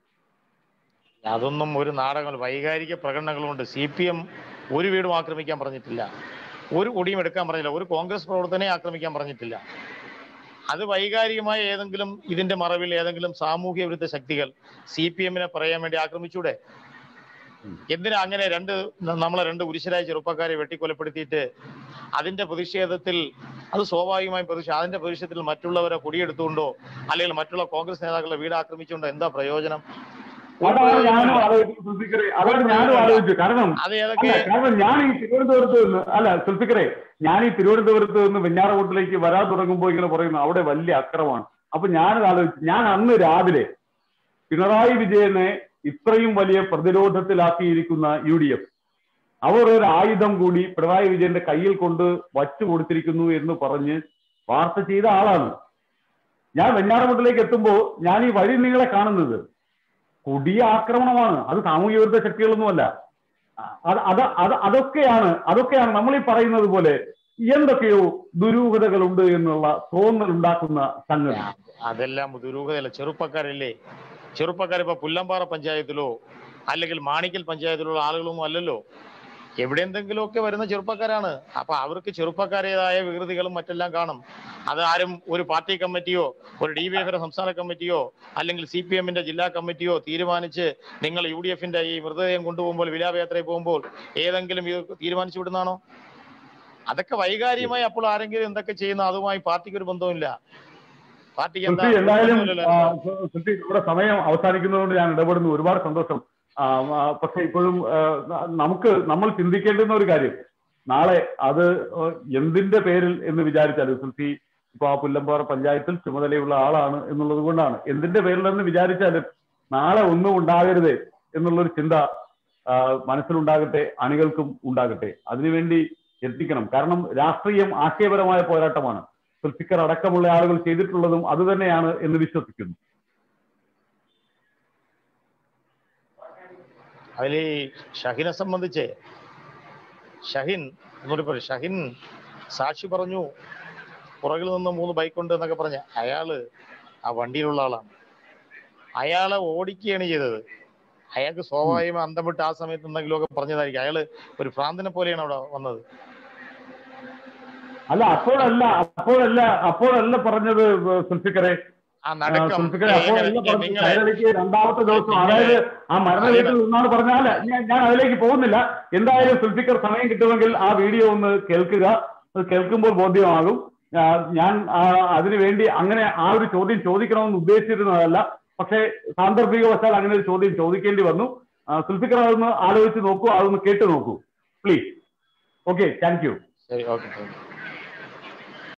അതൊന്നും ഒരു നാടകങ്ങൾ വൈകാരിക പ്രകടനങ്ങളുണ്ട് സി പി എം ഒരു വീടും ആക്രമിക്കാൻ പറഞ്ഞിട്ടില്ല ഒരു കൊടിയും എടുക്കാൻ പറഞ്ഞില്ല ഒരു കോൺഗ്രസ് പ്രവർത്തനെ ആക്രമിക്കാൻ പറഞ്ഞിട്ടില്ല അത് വൈകാരികമായ ഏതെങ്കിലും ഇതിന്റെ മറവിൽ ഏതെങ്കിലും സാമൂഹ്യ വിരുദ്ധ ശക്തികൾ സി പി എമ്മിനെ പറയാൻ വേണ്ടി ആക്രമിച്ചൂടെ എന്തിനാ അങ്ങനെ രണ്ട് ന- നമ്മളെ രണ്ട് കുരിശരായ ചെറുപ്പക്കാരെ വെട്ടിക്കൊലപ്പെടുത്തിയിട്ട് അതിന്റെ പ്രതിഷേധത്തിൽ അത് സ്വാഭാവികമായും പ്രതിഷേധം അതിന്റെ പ്രതിഷേധത്തിൽ മറ്റുള്ളവരെ കൊടിയെടുത്തുകൊണ്ടോ അല്ലെങ്കിൽ മറ്റുള്ള കോൺഗ്രസ് നേതാക്കളുടെ വീട് ആക്രമിച്ചുകൊണ്ടോ എന്താ പ്രയോജനം ഒരു അതാണ് ഞാനും പ്രയോജനമില്ല. ആലോചിച്ചു സുൽഫിക്കറെ അതാണ് ഞാനും ആലോചിച്ചു കാരണം അത് അല്ല ഏതൊക്കെ കാരണം ഞാൻ ഈ തിരുവനന്തപുരത്ത് നിന്ന് അല്ല സുൽഫിക്കറെ ഞാൻ ഈ തിരുവനന്തപുരത്ത് നിന്ന് വെഞ്ഞാറമൂട്ടിലേക്ക് വരാൻ തുടങ്ങുമ്പോൾ ഇങ്ങനെ പറയുന്നു അവിടെ വലിയ അക്രമമാണ് അപ്പൊ ഞാനത് ആലോചിച്ചു ഞാൻ അന്ന് രാവിലെ പിണറായി വിജയനെ ഇത്രയും വലിയ പ്രതിരോധത്തിലാക്കിയിരിക്കുന്ന യു ഡി എഫ് അവർ ഒരു ആയുധം കൂടി പിണറായി വിജയന്റെ കയ്യിൽ കൊണ്ട് വച്ചു കൊടുത്തിരിക്കുന്നു എന്ന് പറഞ്ഞ് വാർത്ത ചെയ്ത ആളാണ് ഞാൻ വെഞ്ഞാറമൂട്ടിലേക്ക് എത്തുമ്പോൾ ഞാൻ ഈ വഴി നിങ്ങളെ കാണുന്നത് കൊടിയ ആക്രമണമാണ് അത് സാമൂഹ്യ വിരുദ്ധ ശക്തികളൊന്നുമല്ല അത് അത് അത് അതൊക്കെയാണ് അതൊക്കെയാണ് നമ്മൾ ഈ പറയുന്നത് പോലെ എന്തൊക്കെയോ ദുരൂഹതകളുണ്ട് എന്നുള്ള തോന്നൽ ഉണ്ടാക്കുന്ന സംഗതി അതെല്ലാം ദുരൂഹതയല്ല ചെറുപ്പക്കാരല്ലേ ചെറുപ്പക്കാർ ഇപ്പൊ പുല്ലമ്പാറ പഞ്ചായത്തിലോ അല്ലെങ്കിൽ മാണിക്കൽ പഞ്ചായത്തിലുള്ള ആളുകളൊന്നും അല്ലല്ലോ എവിടെ എന്തെങ്കിലുമൊക്കെ വരുന്ന ചെറുപ്പക്കാരാണ് അപ്പൊ അവർക്ക് ചെറുപ്പക്കാരേതായ വികൃതികളും മറ്റെല്ലാം കാണും അത് ആരും ഒരു പാർട്ടി കമ്മിറ്റിയോ ഒരു ഡി വി എഫിന്റെ സംസ്ഥാന കമ്മിറ്റിയോ അല്ലെങ്കിൽ സി പി എമ്മിന്റെ ജില്ലാ കമ്മിറ്റിയോ തീരുമാനിച്ച് നിങ്ങൾ യു ഡി എഫിന്റെ ഈ മൃതദേഹം കൊണ്ടുപോകുമ്പോൾ വിലാപയാത്രയിൽ പോകുമ്പോൾ ഏതെങ്കിലും ഇത് തീരുമാനിച്ചു വിടുന്നതാണോ അതൊക്കെ വൈകാരികമായി അപ്പോൾ ആരെങ്കിലും എന്തൊക്കെ ചെയ്യുന്നു അതുമായി പാർട്ടിക്ക് ഒരു ബന്ധവുമില്ല പാർട്ടിക്ക് എന്താ സുൽഫി എന്തായാലും ബന്ധമില്ലല്ലോ. ആ, സു- സുൽഫി നമ്മുടെ സമയം അവസാനിക്കുന്നതുകൊണ്ട് ഞാൻ ഇടപെടുന്നു ഒരുപാട് സന്തോഷം ആ, ആ, പക്ഷെ ഇപ്പോഴും ആ, ന- നമുക്ക് നമ്മൾ ചിന്തിക്കേണ്ടുന്ന ഒരു കാര്യം നാളെ അത് എന്തിന്റെ പേരിൽ എന്ന് വിചാരിച്ചാലും സുൽഫി ഇപ്പൊ ആ പുല്ലമ്പാറ പഞ്ചായത്തിൽ ചുമതലയുള്ള ആളാണ് എന്നുള്ളത് കൊണ്ടാണ് എന്തിന്റെ പേരിലെന്ന് വിചാരിച്ചാലും നാളെ ഒന്നും ഉണ്ടാകരുത് എന്നുള്ളൊരു ചിന്ത ആ, മനസ്സിലുണ്ടാകട്ടെ അണികൾക്കും ഉണ്ടാകട്ടെ അതിനുവേണ്ടി എത്തിക്കണം കാരണം രാഷ്ട്രീയം ആശയപരമായ പോരാട്ടമാണ് സുൽഫിക്കർ അടക്കമുള്ള ആളുകൾ ചെയ്തിട്ടുള്ളതും അത് തന്നെയാണ് എന്ന് വിശ്വസിക്കുന്നു അതിൽ ഈ ഷഹിനെ സംബന്ധിച്ച് ഷഹിൻ എന്നോട് പറയും ഷഹിൻ സാക്ഷി പറഞ്ഞു പുറകിൽ നിന്ന് മൂന്ന് ബൈക്ക് ഉണ്ട് എന്നൊക്കെ പറഞ്ഞ അയാള് ആ വണ്ടിയിലുള്ള ആളാണ് അയാളെ ഓടിക്കുകയാണ് ചെയ്തത് അയാൾക്ക് സ്വാഭാവികം അന്തം വിട്ട് ആ സമയത്ത് എന്തെങ്കിലുമൊക്കെ പറഞ്ഞതായിരിക്കും അയാള് ഒരു ഭ്രാന്തനെ പോലെയാണ് അവിടെ വന്നത് അല്ല അപ്പോഴല്ല അപ്പോഴല്ല അപ്പോഴല്ല പറഞ്ഞത് സുൽഫിക്കറെ ആ ആ, നടക്കം സുൽഫിക്കറെ അപ്പോഴല്ല എങ്ങനെ- പറഞ്ഞത് നിങ്ങളെ കൈരളിക്ക് രണ്ടാമത്തെ ദിവസം അതായത് ആ മരണ വീട്ടിൽ നിന്നാണ് പറഞ്ഞാൽ ഞാൻ ഞാൻ അതിലേക്ക് പോകുന്നില്ല എന്തായാലും സുൽഫിക്കർ സമയം കിട്ടുമെങ്കിൽ ആ വീഡിയോ ഒന്ന് കേൾക്കുക അത് കേൾക്കുമ്പോൾ ബോധ്യമാകും ആ, ഞാൻ ആ, അതിനു വേണ്ടി അങ്ങനെ ആ ഒരു ചോദ്യം ചോദിക്കണമെന്ന് ഉദ്ദേശിച്ചിരുന്നതല്ല പക്ഷേ സാന്ദർഭികവശാൽ അങ്ങനെ ഒരു ചോദ്യം ചോദിക്കേണ്ടി വന്നു ആ, സുൽഫിക്കർ അതൊന്ന് ആലോചിച്ച് നോക്കൂ അതൊന്ന് കേട്ടു നോക്കൂ പ്ലീസ് ഓക്കെ താങ്ക് യു ശരി ഓക്കെ